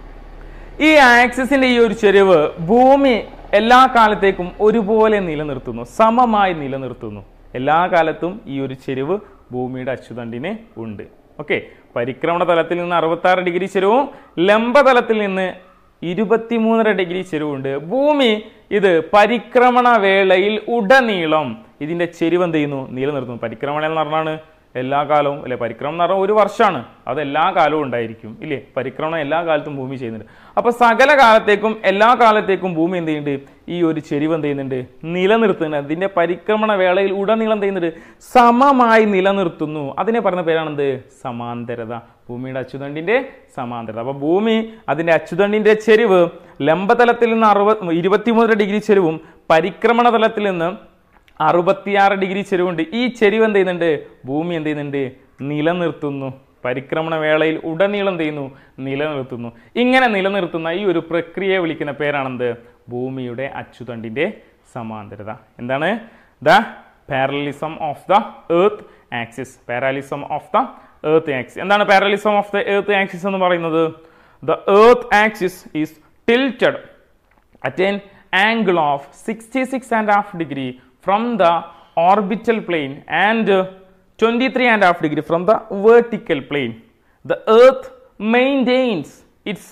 ഈ ആക്സിസിന്റെ ഈ ഒരു ചെരിവ് ഭൂമി എല്ലാ കാലത്തേക്കും ഒരുപോലെ നിലനിർത്തുന്നു സമമായി നിലനിർത്തുന്നു എല്ലാ കാലത്തും ഈ ഒരു ചെരിവ് ഭൂമിയുടെ അച്ചുതണ്ടിന് ഉണ്ട് ഓക്കെ പരിക്രമണ തലത്തിൽ നിന്ന് അറുപത്തി ആറ് ഡിഗ്രി ചെരിവും ലംബതലത്തിൽ നിന്ന് ഇരുപത്തിമൂന്നര ഡിഗ്രി ചെരിവുണ്ട് ഭൂമി ഇത് പരിക്രമണ വേളയിൽ ഉടനീളം ഇതിന്റെ ചെരിവ് എന്ത് ചെയ്യുന്നു നിലനിർത്തുന്നു പരിക്രമണ എന്ന് പറഞ്ഞാണ് എല്ലാ കാലവും അല്ലെ പരിക്രമണം എന്ന് പറഞ്ഞാൽ ഒരു വർഷമാണ് അത് എല്ലാ കാലവും ഉണ്ടായിരിക്കും ഇല്ലേ പരിക്രമണം എല്ലാ കാലത്തും ഭൂമി ചെയ്യുന്നുണ്ട് അപ്പൊ സകല കാലത്തേക്കും എല്ലാ കാലത്തേക്കും ഭൂമി എന്ത് ചെയ്യുന്നുണ്ട് ഈ ഒരു ചെരിവ് എന്ത് ചെയ്യുന്നുണ്ട് നിലനിർത്തുന്നുണ്ട് അതിന്റെ പരിക്രമണ വേളയിൽ ഉടനീളം എന്ത് ചെയ്യുന്നുണ്ട് സമമായി നിലനിർത്തുന്നു അതിനെ പറയുന്ന പേരാണെന്ത് സമാന്തരത ഭൂമിയുടെ അച്ചുതണ്ടിന്റെ സമാന്തരത അപ്പൊ ഭൂമി അതിന്റെ അച്ചുതണ്ടിന്റെ ചെരിവ് ലംബതലത്തിൽ നിന്ന് അറുപത് ഇരുപത്തിമൂന്നര ഡിഗ്രി ചെരിവും പരിക്രമണ തലത്തിൽ നിന്ന് അറുപത്തിയാറ് ഡിഗ്രി ചെരിവുണ്ട് ഈ ചെരിവ് എന്ത് ചെയ്യുന്നുണ്ട് ഭൂമി എന്ത് ചെയ്യുന്നുണ്ട് നിലനിർത്തുന്നു പരിക്രമണ വേളയിൽ ഉടനീളം എന്ത് ചെയ്യുന്നു നിലനിർത്തുന്നു ഇങ്ങനെ നിലനിർത്തുന്ന ഈ ഒരു പ്രക്രിയയെ വിളിക്കുന്ന പേരാണെന്ത് ഭൂമിയുടെ അച്ചുതണ്ടിന്റെ സമാന്തരത എന്താണ് the parallelism of the earth axis parallelism of the earth axis എന്താണ് parallelism of the earth axis എന്ന് പറയുന്നത് the earth axis is tilted at an angle of 66 and a half degree from the orbital plane and uh, 23 and a half degree from the vertical plane. The earth maintains its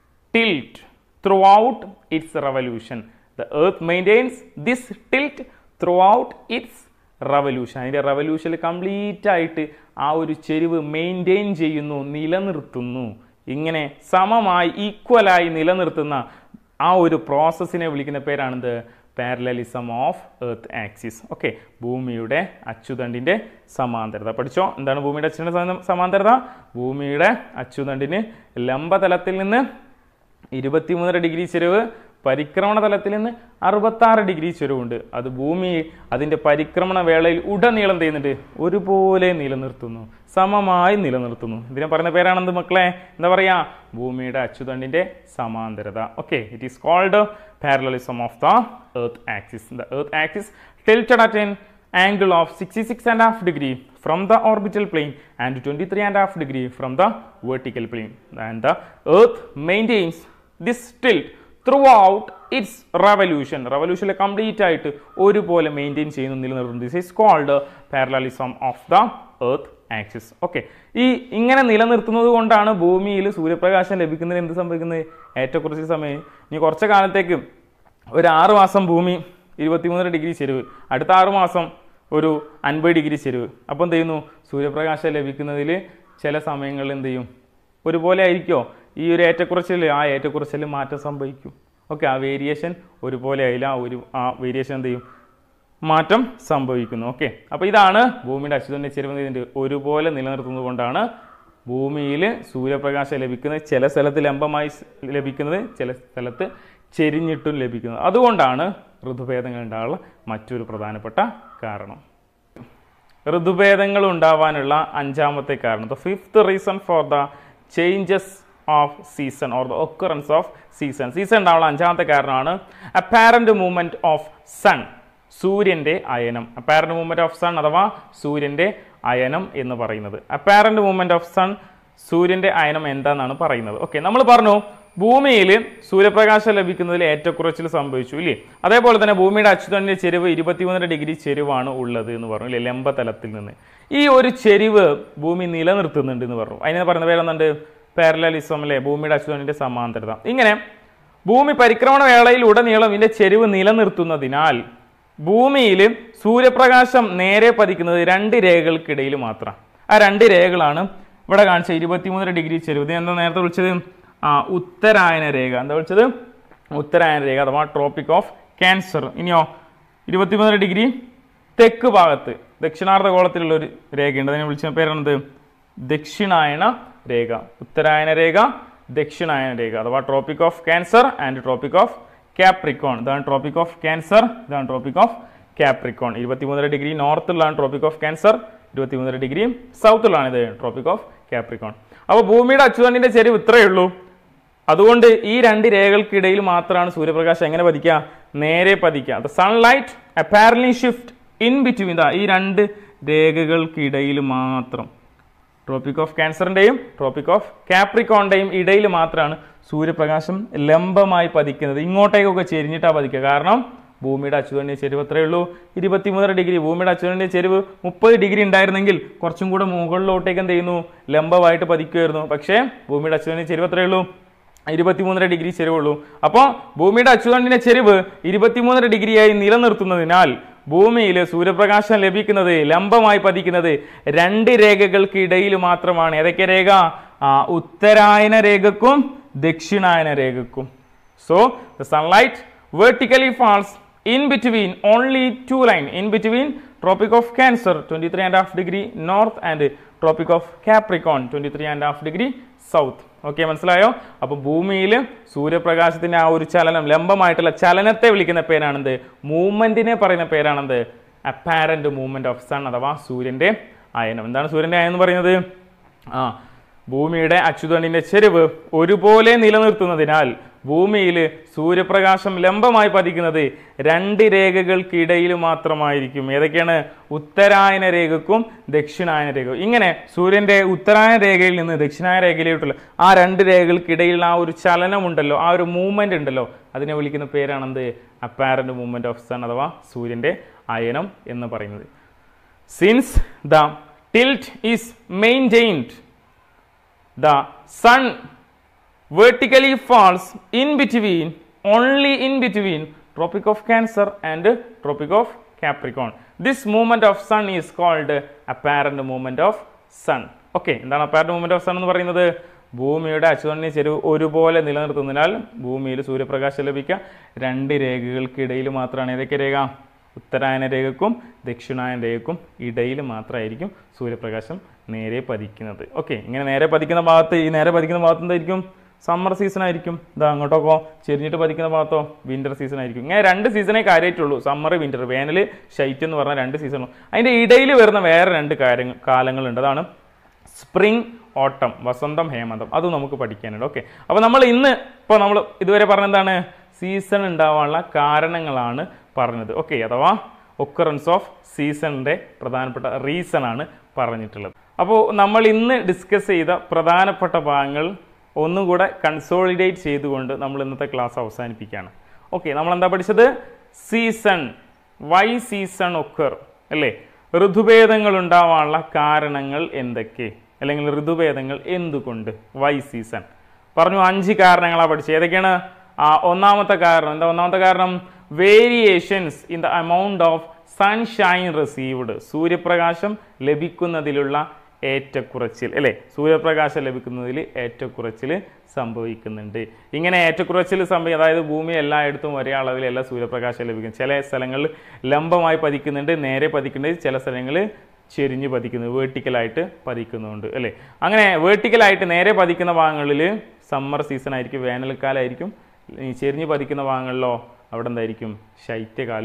tilt throughout its revolution. The earth maintains this tilt throughout its revolution അതിൻ്റെ റവല്യൂഷനിൽ complete ആയിട്ട് ആ ഒരു ചെരിവ് maintain ചെയ്യുന്നു നിലനിർത്തുന്നു ഇങ്ങനെ സമമായി ഈക്വലായി നിലനിർത്തുന്ന ആ ഒരു പ്രോസസ്സിനെ വിളിക്കുന്ന പേരാണെന്ത് parallelism of earth axis okay ഭൂമിയുടെ അച്ചുതണ്ടിൻ്റെ സമാന്തരത പഠിച്ചോ എന്താണ് ഭൂമിയുടെ അച്ചുതണ്ടിൻ്റെ സമാ- സമാന്തരത ഭൂമിയുടെ അച്ചുതണ്ടിന് ലംബതലത്തിൽ നിന്ന് ഇരുപത്തിമൂന്നര ഡിഗ്രി ചെരിവ് പരിക്രമണ തലത്തിൽ നിന്ന് അറുപത്താറ് ഡിഗ്രി ചെരിവുണ്ട് അത് ഭൂമി അതിൻ്റെ പരിക്രമണ വേളയിൽ ഉടനീളം ചെയ്യുന്നുണ്ട് ഒരുപോലെ നിലനിർത്തുന്നു സമമായി നിലനിർത്തുന്നു ഇതിനെ പറയുന്ന പേരാണെന്ത് മക്കളെ എന്താ പറയാ ഭൂമിയുടെ അച്ചുതണ്ടിന്റെ സമാന്തരത okay it is called parallelism of the earth axis the earth axis tilted at an angle of 66 and a half degree from the orbital plane and 23 and a half degree from the vertical plane and the earth maintains this tilt throughout its revolution revolution complete ആയിട്ട് ഒരുപോലെ maintain ചെയ്യുന്നു നിലനിർത്തുന്നു this is called parallelism of the earth axis okay ഈ ഇങ്ങനെ നിലനിർത്തുന്നത് കൊണ്ടാണ് ഭൂമിയിൽ സൂര്യപ്രകാശം ലഭിക്കുന്നതിന് എന്ത് സംഭവിക്കുന്നത് ഏറ്റക്കുറച്ചിൽ സമയം ഇനി കുറച്ച് കാലത്തേക്ക് ഒരു ആറ് മാസം ഭൂമി ഇരുപത്തിമൂന്നര ഡിഗ്രി ചെരുവ് അടുത്ത ആറ് മാസം ഒരു അൻപത് ഡിഗ്രി ചെരുവ് അപ്പം എന്ത് ചെയ്യുന്നു സൂര്യപ്രകാശം ലഭിക്കുന്നതിൽ ചില സമയങ്ങളിൽ എന്ത് ചെയ്യും ഒരുപോലെ ആയിരിക്കുമോ ഈ ഒരു ഏറ്റക്കുറച്ചിൽ ആ ഏറ്റക്കുറച്ചിൽ മാറ്റം സംഭവിക്കും ഓക്കെ ആ വേരിയേഷൻ ഒരുപോലെ ആയില്ല ആ ഒരു ആ വേരിയേഷൻ എന്ത് ചെയ്യും മാറ്റം സംഭവിക്കുന്നു ഓക്കെ അപ്പോൾ ഇതാണ് ഭൂമിയുടെ അച്ചുതന്നെ ചെരുവ് ഇതിൻ്റെ ഒരുപോലെ നിലനിർത്തുന്നത് കൊണ്ടാണ് ഭൂമിയിൽ സൂര്യപ്രകാശം ലഭിക്കുന്നത് ചില സ്ഥലത്ത് ലംബമായി സ് ലഭിക്കുന്നത് ചില സ്ഥലത്ത് ചെരിഞ്ഞിട്ടും ലഭിക്കുന്നത് അതുകൊണ്ടാണ് ഋതുഭേദങ്ങൾ ഉണ്ടാകാനുള്ള മറ്റൊരു പ്രധാനപ്പെട്ട കാരണം ഋതുഭേദങ്ങൾ ഉണ്ടാവാനുള്ള അഞ്ചാമത്തെ കാരണം the fifth reason for the changes of season or the occurrence of season season ഉണ്ടാവാനുള്ള അഞ്ചാമത്തെ കാരണമാണ് അപ്പാരന്റ് മൂവ്മെന്റ് ഓഫ് സൺ സൂര്യന്റെ അയനം അപ്പാരന്റ് മൂവ്മെന്റ് ഓഫ് സൺ അഥവാ സൂര്യന്റെ അയനം എന്ന് പറയുന്നത് അപ്പാരന്റ് മൂവ്മെന്റ് ഓഫ് സൺ സൂര്യന്റെ അയനം എന്താണെന്നാണ് പറയുന്നത് ഓക്കെ നമ്മൾ പറഞ്ഞു ഭൂമിയിൽ സൂര്യപ്രകാശം ലഭിക്കുന്നതിൽ ഏറ്റക്കുറച്ചിൽ സംഭവിച്ചു ഇല്ലേ അതേപോലെ തന്നെ ഭൂമിയുടെ അച്ചുതണ്ടിന്റെ ചെരിവ് ഇരുപത്തിമൂന്നര ഡിഗ്രി ചെരിവാണ് ഉള്ളത് എന്ന് പറഞ്ഞു ഇല്ലേ ലംബതലത്തിൽ നിന്ന് ഈ ഒരു ചെരിവ് ഭൂമി നിലനിർത്തുന്നുണ്ട് എന്ന് പറഞ്ഞു അതിനെ പറയുന്ന പേരെന്തുണ്ട് പാരലലിസം അല്ലെ ഭൂമിയുടെ അച്ചുതണ്ടിന്റെ സമാന്തരത ഇങ്ങനെ ഭൂമി പരിക്രമണ വേളയിൽ ഉടനീളം ഇതിന്റെ ചെരിവ് നിലനിർത്തുന്നതിനാൽ ഭൂമിയിൽ സൂര്യപ്രകാശം നേരെ പതിക്കുന്നത് രണ്ട് രേഖകൾക്കിടയിൽ മാത്രം ആ രണ്ട് രേഖകളാണ് ഇവിടെ കാണിച്ച ഇരുപത്തിമൂന്നര ഡിഗ്രി ചെരിവ് ഇത് എന്താ നേരത്തെ വിളിച്ചത് ആ ഉത്തരായന രേഖ എന്താ വിളിച്ചത് ഉത്തരായന രേഖ അഥവാ ട്രോപ്പിക് ഓഫ് ക്യാൻസർ ഇനിയോ ഇരുപത്തിമൂന്നര ഡിഗ്രി തെക്ക് ഭാഗത്ത് ദക്ഷിണാർദ്ധ ഗോളത്തിലുള്ള ഒരു രേഖയുണ്ട് അതിനെ വിളിച്ച പേരാണത് ദക്ഷിണായന രേഖ ഉത്തരായന രേഖ ദക്ഷിണായന രേഖ അഥവാ tropic of Cancer and tropic of Capricorn ഇതാണ് ട്രോപ്പിക് ഓഫ് ക്യാൻസർ ഇതാണ് ട്രോപ്പിക് ഓഫ് കാപ്രിക്കോൺ ഇരുപത്തിമൂന്നര ഡിഗ്രി നോർത്തിലാണ് ട്രോപ്പിക് ഓഫ് ക്യാൻസർ ഇരുപത്തിമൂന്നര ഡിഗ്രി സൗത്തിലാണ് ഇത് ട്രോപ്പിക് ഓഫ് കാപ്രിക്കോൺ അപ്പോൾ ഭൂമിയുടെ അച്ചുതണ്ടിന്റെ ചെരിവ് ഇത്രയേ ഉള്ളൂ അതുകൊണ്ട് ഈ രണ്ട് രേഖകൾക്കിടയിൽ മാത്രമാണ് സൂര്യപ്രകാശം എങ്ങനെ പതിക്കുക നേരെ പതിക്കുക ദ സൺലൈറ്റ് അപ്പാരലി ഷിഫ്റ്റ് ഇൻ ബിറ്റ്വീൻ ദ ഈ രണ്ട് രേഖകൾക്കിടയിൽ മാത്രം ട്രോപ്പിക് ഓഫ് ക്യാൻസറിന്റെയും ട്രോപ്പിക് ഓഫ് കാപ്രിക്കോണിന്റെയും ഇടയിൽ മാത്രമാണ് സൂര്യപ്രകാശം ലംബമായി പതിക്കുന്നത് ഇങ്ങോട്ടേക്കൊക്കെ ചെരിഞ്ഞിട്ടാണ് പതിക്കുക കാരണം ഭൂമിയുടെ അച്ചുതണ്ടിയ ചെരിവ് എത്രയേ ഉള്ളൂ ഇരുപത്തിമൂന്നര ഡിഗ്രി ഭൂമിയുടെ അച്ചുതണ്ടിയ ചെരിവ് മുപ്പത് ഡിഗ്രി ഉണ്ടായിരുന്നെങ്കിൽ കുറച്ചും കൂടെ മുകളിലോട്ടേക്ക് എന്ത് ചെയ്യുന്നു ലംബമായിട്ട് പതിക്കുമായിരുന്നു പക്ഷേ ഭൂമിയുടെ അച്ചുതണ്ടിയ ചെരിവ് എത്രയേ ഉള്ളൂ ഇരുപത്തിമൂന്നര ഡിഗ്രി ചെരിവുള്ളൂ അപ്പോൾ ഭൂമിയുടെ അച്ചുതണ്ടിന്റെ ചെരിവ് ഇരുപത്തിമൂന്നര ഡിഗ്രിയായി നിലനിർത്തുന്നതിനാൽ ഭൂമിയിൽ സൂര്യപ്രകാശം ലഭിക്കുന്നത് ലംബമായി പതിക്കുന്നത് രണ്ട് രേഖകൾക്ക് ഇടയിൽ മാത്രമാണ് ഏതൊക്കെ രേഖ ആ ഉത്തരായന രേഖക്കും ദക്ഷിണായന രേഖക്കും so the sunlight vertically falls in between only two line in between tropic of cancer 23 and a half degree north and tropic of capricorn 23 and a half degree south okay മനസ്സിലായോ അപ്പൊ ഭൂമിയിൽ സൂര്യപ്രകാശത്തിന്റെ ആ ഒരു ചലനം ലംബമായിട്ടുള്ള ചലനത്തെ വിളിക്കുന്ന പേരാണെന്ത് മൂവ്മെന്റിനെ പറയുന്ന പേരാണെന്ത് അപ്പാരന്റ് മൂവ്മെന്റ് ഓഫ് സൺ അഥവാ സൂര്യന്റെ അയനം എന്താണ് സൂര്യന്റെ അയനം എന്ന് പറയുന്നത് ആ ഭൂമിയുടെ അച്ചുതണ്ടിന്റെ ചെരിവ് ഒരുപോലെ നിലനിർത്തുന്നതിനാൽ ഭൂമിയിൽ സൂര്യപ്രകാശം ലംബമായി പതിക്കുന്നത് രണ്ട് രേഖകൾക്കിടയിൽ മാത്രമായിരിക്കും ഏതൊക്കെയാണ് ഉത്തരായന രേഖക്കും ദക്ഷിണായന രേഖക്കും ഇങ്ങനെ സൂര്യന്റെ ഉത്തരായന രേഖയിൽ നിന്ന് ദക്ഷിണായന രേഖയിലോട്ടുള്ള ആ രണ്ട് രേഖകൾക്കിടയിൽ ആ ഒരു ചലനമുണ്ടല്ലോ ആ ഒരു മൂവ്മെന്റ് ഉണ്ടല്ലോ അതിനെ വിളിക്കുന്ന പേരാണെന്ത് അപ്പാരന്റ് മൂവ്മെന്റ് ഓഫ് സൺ അഥവാ സൂര്യന്റെ അയനം എന്ന് പറയുന്നത് since the tilt is maintained the sun vertically falls in between only in between tropic of cancer and tropic of capricorn this movement of sun is called apparent movement of sun okay എന്താണ് apparent movement of sun എന്ന് പറയുന്നത് ഭൂമിയുടെ അച്ചുതണ്ണി ചെരുവ് ഒരുപോലെ നിലനിർത്തുന്നതിനാൽ ഭൂമിയിൽ സൂര്യപ്രകാശം ലഭിക്കുക രണ്ട് രേഖകൾക്കിടയിൽ മാത്രമാണ് ഏതൊക്കെ രേഖ ഉത്തരായന രേഖക്കും ദക്ഷിണായന രേഖക്കും ഇടയിൽ മാത്രമായിരിക്കും സൂര്യപ്രകാശം നേരെ പതിക്കുന്നത് ഓക്കെ ഇങ്ങനെ നേരെ പതിക്കുന്ന ഭാഗത്ത് ഈ നേരെ പതിക്കുന്ന ഭാഗത്ത് എന്തായിരിക്കും സമ്മർ സീസൺ ആയിരിക്കും ഇതാ അങ്ങോട്ടൊക്കെ ചെരിഞ്ഞിട്ട് പതിക്കുന്ന ഭാഗത്തോ വിന്റർ സീസൺ ആയിരിക്കും ഇങ്ങനെ രണ്ട് സീസണേ കാര്യമായിട്ടുള്ളൂ സമ്മർ വിന്റർ വേനൽ ഷൈറ്റ് എന്ന് പറഞ്ഞ രണ്ട് സീസണും അതിന്റെ ഇടയിൽ വരുന്ന വേറെ രണ്ട് കാര്യങ്ങൾ കാലങ്ങളുണ്ട് അതാണ് സ്പ്രിംഗ് ഓട്ടം വസന്തം ഹേമന്തം അത് നമുക്ക് പഠിക്കാനുണ്ട് ഓക്കെ അപ്പോൾ നമ്മൾ ഇന്ന് ഇപ്പോൾ നമ്മൾ ഇതുവരെ പറഞ്ഞ എന്താണ് സീസൺ ഉണ്ടാവാനുള്ള കാരണങ്ങളാണ് പറഞ്ഞത് ഓക്കെ അഥവാ ഒക്കറൻസ് ഓഫ് സീസണിൻ്റെ പ്രധാനപ്പെട്ട റീസൺ ആണ് പറഞ്ഞിട്ടുള്ളത് അപ്പോൾ നമ്മൾ ഇന്ന് ഡിസ്കസ് ചെയ്ത പ്രധാനപ്പെട്ട ഭാഗങ്ങൾ ഒന്നും കൂടെ കൺസോളിഡേറ്റ് ചെയ്തുകൊണ്ട് നമ്മൾ ഇന്നത്തെ ക്ലാസ് അവസാനിപ്പിക്കുകയാണ് ഓക്കെ നമ്മൾ എന്താ പഠിച്ചത് സീസൺ വൈ സീസൺ ഒക്കർ അല്ലേ ഋതുഭേദങ്ങൾ ഉണ്ടാവാനുള്ള കാരണങ്ങൾ എന്തൊക്കെ അല്ലെങ്കിൽ ഋതുഭേദങ്ങൾ എന്തുകൊണ്ട് വൈ സീസൺ പറഞ്ഞു അഞ്ച് കാരണങ്ങളാണ് പഠിച്ചത് ഏതൊക്കെയാണ് ആ ഒന്നാമത്തെ കാരണം എന്താ ഒന്നാമത്തെ കാരണം variations in the amount of sunshine received സൂര്യപ്രകാശം ലഭിക്കുന്നതിലുള്ള ഏറ്റക്കുറച്ചിൽ അല്ലേ സൂര്യപ്രകാശം ലഭിക്കുന്നതിൽ ഏറ്റക്കുറച്ചിൽ സംഭവിക്കുന്നുണ്ട് ഇങ്ങനെ ഏറ്റക്കുറച്ചിൽ സംഭവം അതായത് ഭൂമി എല്ലായിടത്തും ഒരേ അളവിൽ എല്ലാ സൂര്യപ്രകാശം ലഭിക്കും ചില സ്ഥലങ്ങളിൽ ലംബമായി പതിക്കുന്നുണ്ട് നേരെ പതിക്കുന്നുണ്ട് ചില സ്ഥലങ്ങളിൽ ചെരിഞ്ഞ് പതിക്കുന്നത് വേർട്ടിക്കലായിട്ട് പതിക്കുന്നുണ്ട് അല്ലേ അങ്ങനെ വേർട്ടിക്കലായിട്ട് നേരെ പതിക്കുന്ന ഭാഗങ്ങളിൽ സമ്മർ സീസൺ ആയിരിക്കും വേനൽക്കാലമായിരിക്കും ഈ ചെരിഞ്ഞ് പതിക്കുന്ന ഭാഗങ്ങളിലോ അവിടെ എന്തായിരിക്കും ശൈത്യകാലവും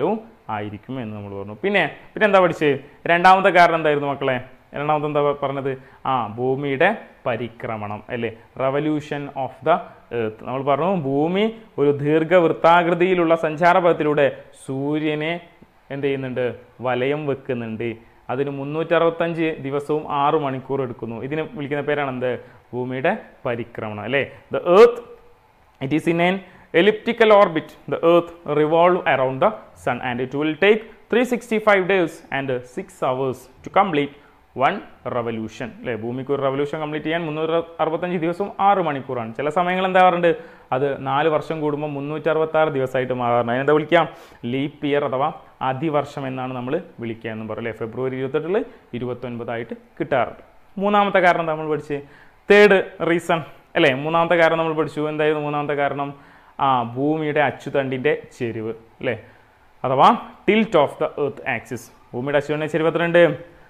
ആയിരിക്കും എന്ന് നമ്മൾ പറഞ്ഞു പിന്നെ പിന്നെ എന്താ പഠിച്ചത് രണ്ടാമത്തെ കാരണം എന്തായിരുന്നു മക്കളെ രണ്ടാമത്തെ എന്താ പറഞ്ഞത് ആ ഭൂമിയുടെ പരിക്രമണം അല്ലേ റവല്യൂഷൻ ഓഫ് ദ എർത്ത് നമ്മൾ പറഞ്ഞു ഭൂമി ഒരു ദീർഘവൃത്താകൃതിയിലുള്ള സഞ്ചാരപഥത്തിലൂടെ സൂര്യനെ എന്ത് ചെയ്യുന്നുണ്ട് വലയം വെക്കുന്നുണ്ട് അതിന് മുന്നൂറ്ററുപത്തഞ്ച് ദിവസവും ആറ് മണിക്കൂർ എടുക്കുന്നു ഇതിനെ വിളിക്കുന്ന പേരാണ് എന്ത് ഭൂമിയുടെ പരിക്രമണം അല്ലേ the earth It is in an elliptical orbit. The Earth revolve around the Sun, and it will take 365 days and 6 hours to complete one revolution. അല്ലേ ഭൂമിക്ക് ഒരു റവല്യൂഷൻ കംപ്ലീറ്റ് ചെയ്യാൻ മുന്നൂറ് അറുപത്തഞ്ച് ദിവസവും ആറ് മണിക്കൂറാണ് ചില സമയങ്ങൾ എന്താ പറയുന്നത് അത് നാല് വർഷം കൂടുമ്പോൾ മുന്നൂറ്റി അറുപത്തി ആറ് ദിവസമായിട്ട് മാറാറുണ്ട് അതിനെന്താ വിളിക്കാം ലീപ്പ് ഇയർ അഥവാ അതിവർഷം എന്നാണ് നമ്മൾ വിളിക്കുക എന്ന് പറയും അല്ലേ ഫെബ്രുവരി ഇരുപത്തെട്ടിൽ ഇരുപത്തൊൻപതായിട്ട് കിട്ടാറുണ്ട് മൂന്നാമത്തെ കാരണം നമ്മൾ പഠിച്ച് തേർഡ് റീസൺ അല്ലേ മൂന്നാമത്തെ കാരണം നമ്മൾ പഠിച്ചു എന്തായിരുന്നു മൂന്നാമത്തെ കാരണം ആ ഭൂമിയുടെ അച്ചുതണ്ടിൻ്റെ ചെരിവ് അല്ലേ അഥവാ tilt of the earth axis ഭൂമിയുടെ അച്ചുതണ്ടിൻ്റെ ചെരിവ് എത്രയുണ്ട്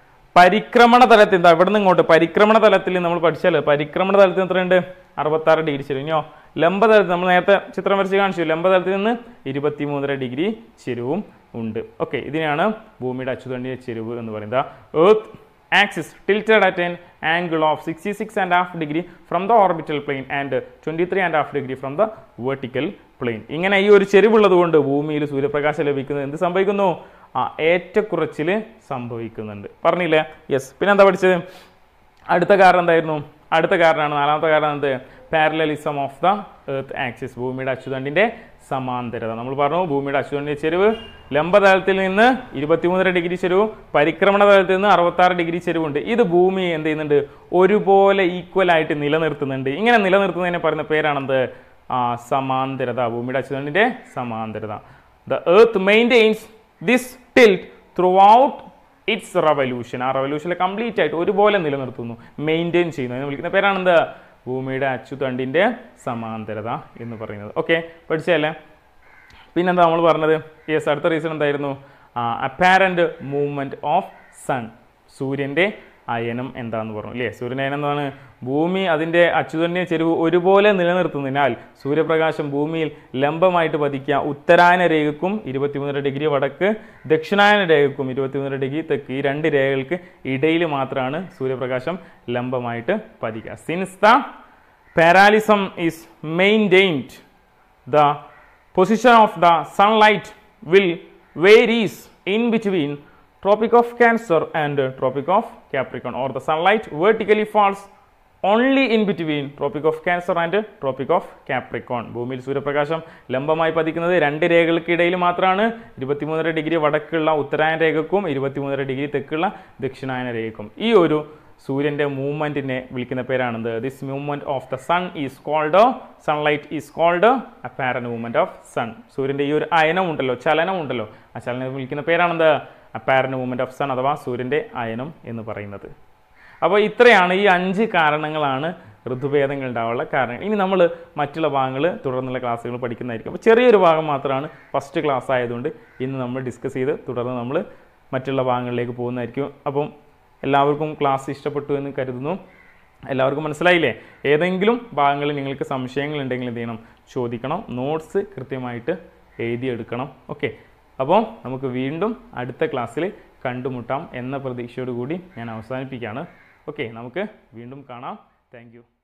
പരിക്രമണ തലത്തിൽ എന്താ ഇവിടെ നിന്ന് ഇങ്ങോട്ട് പരിക്രമണ തലത്തിൽ നമ്മൾ പഠിച്ചാൽ പരിക്രമണ തലത്തിൽ എത്രയുണ്ട് അറുപത്താറ് ഡിഗ്രി ചെരിവ് ഇനിയോ ലംബ തലത്തിൽ നമ്മൾ നേരത്തെ ചിത്രം വരച്ച് കാണിച്ചു ലംബ തലത്തിൽ നിന്ന് ഇരുപത്തി മൂന്നര ഡിഗ്രി ചെരിവും ഉണ്ട് ഓക്കെ ഇതിനെയാണ് ഭൂമിയുടെ അച്ചുതണ്ടിൻ്റെ ചെരിവ് എന്ന് പറയുന്നത് earth axis tilted at an angle of 66 and half degree from the orbital plane and 23 and half degree from the vertical plane ഇങ്ങനെ ഈ ഒരു ചെരിവുള്ളത് കൊണ്ട് ഭൂമിയിൽ സൂര്യപ്രകാശം ലഭിക്കുന്നത് എന്ത് സംഭവിക്കുന്നു ആ ഏറ്റക്കുറച്ചിൽ സംഭവിക്കുന്നുണ്ട് പറഞ്ഞില്ലേ യെസ് പിന്നെ എന്താ പഠിച്ചത് അടുത്ത കാരണം എന്തായിരുന്നു അടുത്ത കാരണമാണ് നാലാമത്തെ കാരണം എന്ത് parallelism of the earth axis ഭൂമിയുടെ അച്ചുതണ്ടിന്റെ സമാന്തരത നമ്മൾ പറഞ്ഞു ഭൂമിയുടെ അച്ചുതണ്ടിന്റെ ചെരിവ് ലംബതലത്തിൽ നിന്ന് ഇരുപത്തിമൂന്നര ഡിഗ്രി ചെരിവ് പരിക്രമണ തലത്തിൽ നിന്ന് അറുപത്താറ് ഡിഗ്രി ചെരിവുണ്ട് ഇത് ഭൂമി എന്ത് ചെയ്യുന്നുണ്ട് ഒരുപോലെ ഈക്വൽ ആയിട്ട് നിലനിർത്തുന്നുണ്ട് ഇങ്ങനെ നിലനിർത്തുന്നതിനെ പറയുന്ന പേരാണെന്ത് ആ സമാന്തരത ഭൂമിയുടെ അച്ചുതണ്ടിന്റെ സമാന്തരത the earth maintains this tilt throughout its revolution ആ റവല്യൂഷനിൽ കംപ്ലീറ്റ് ആയിട്ട് ഒരുപോലെ നിലനിർത്തുന്നു മെയിൻറ്റെയിൻ ചെയ്യുന്നു അതിനെ വിളിക്കുന്ന പേരാണെന്ത് ഭൂമിയുടെ അച്ചുതണ്ടിൻ്റെ സമാന്തരത എന്ന് പറയുന്നത് ഓക്കെ പഠിച്ചല്ലേ പിന്നെന്താ നമ്മൾ പറഞ്ഞത് യെസ് അടുത്ത റീസൺ എന്തായിരുന്നു അപ്പാരൻ്റ് മൂവ്മെൻറ്റ് ഓഫ് സൺ സൂര്യൻ്റെ അയനം എന്താന്ന് പറഞ്ഞു അല്ലേ സൂര്യൻ്റെ അയനം എന്താണ് ഭൂമി അതിൻ്റെ അച്ചുതന്യ ചെരുവ് ഒരുപോലെ നിലനിർത്തുന്നതിനാൽ സൂര്യപ്രകാശം ഭൂമിയിൽ ലംബമായിട്ട് പതിക്കുക ഉത്തരായന രേഖക്കും ഇരുപത്തിമൂന്നര ഡിഗ്രി വടക്ക് ദക്ഷിണായന രേഖക്കും ഇരുപത്തിമൂന്നര ഡിഗ്രി തെക്ക് ഈ രണ്ട് രേഖകൾക്ക് ഇടയിൽ മാത്രമാണ് സൂര്യപ്രകാശം ലംബമായിട്ട് പതിക്കുക since the parallelism is maintained the position of the sunlight will varies in between tropic of cancer and uh, tropic of capricorn or the sunlight vertically falls only in between tropic of cancer and uh, tropic of capricorn ഭൂമിയിൽ സൂര്യപ്രകാശം ലംബമായി പതിക്കുന്നത് രണ്ട് രേഖകൾക്കിടയിൽ മാത്രമാണ് ഇരുപത്തിമൂന്നര degree വടക്കുള്ള ഉത്തരായന രേഖക്കും ഇരുപത്തിമൂന്നര degree തെക്കുള്ള ദക്ഷിണായന രേഖക്കും ഈ ഒരു സൂര്യന്റെ മൂവ്മെന്റിനെ വിളിക്കുന്ന പേരാണെന്ത് this movement of the sun is called sunlight is called apparent movement of sun സൂര്യന്റെ ഈ ഒരു അയനം ഉണ്ടല്ലോ ചലനം ഉണ്ടല്ലോ ആ ചലനം വിളിക്കുന്ന പേരാണെന്ത് അപ്പാരന്റ് മൂവ്മെന്റ് ഓഫ് സൺ അഥവാ സൂര്യന്റെ അയനം എന്ന് പറയുന്നത് അപ്പോൾ ഇത്രയാണ് ഈ അഞ്ച് കാരണങ്ങളാണ് ഋതുഭേദങ്ങൾ ഉണ്ടാവാനുള്ള കാരണങ്ങൾ ഇനി നമ്മൾ മറ്റുള്ള ഭാഗങ്ങൾ തുടർന്നുള്ള ക്ലാസ്സുകൾ പഠിക്കുന്നതായിരിക്കും അപ്പോൾ ചെറിയൊരു ഭാഗം മാത്രമാണ് ഫസ്റ്റ് ക്ലാസ് ആയതുകൊണ്ട് ഇന്ന് നമ്മൾ ഡിസ്കസ് ചെയ്ത് തുടർന്ന് നമ്മൾ മറ്റുള്ള ഭാഗങ്ങളിലേക്ക് പോകുന്നതായിരിക്കും അപ്പം എല്ലാവർക്കും ക്ലാസ് ഇഷ്ടപ്പെട്ടു എന്ന് കരുതുന്നു എല്ലാവർക്കും മനസ്സിലായില്ലേ ഏതെങ്കിലും ഭാഗങ്ങളിൽ നിങ്ങൾക്ക് സംശയങ്ങൾ ഉണ്ടെങ്കിൽ എന്ത് ചെയ്യണം ചോദിക്കണം നോട്ട്സ് കൃത്യമായിട്ട് എഴുതിയെടുക്കണം ഓക്കെ അപ്പോൾ നമുക്ക് വീണ്ടും അടുത്ത ക്ലാസ്സിൽ കണ്ടുമുട്ടാം എന്ന പ്രതീക്ഷയോടുകൂടി ഞാൻ അവസാനിപ്പിക്കുകയാണ് ഓക്കെ നമുക്ക് വീണ്ടും കാണാം താങ്ക്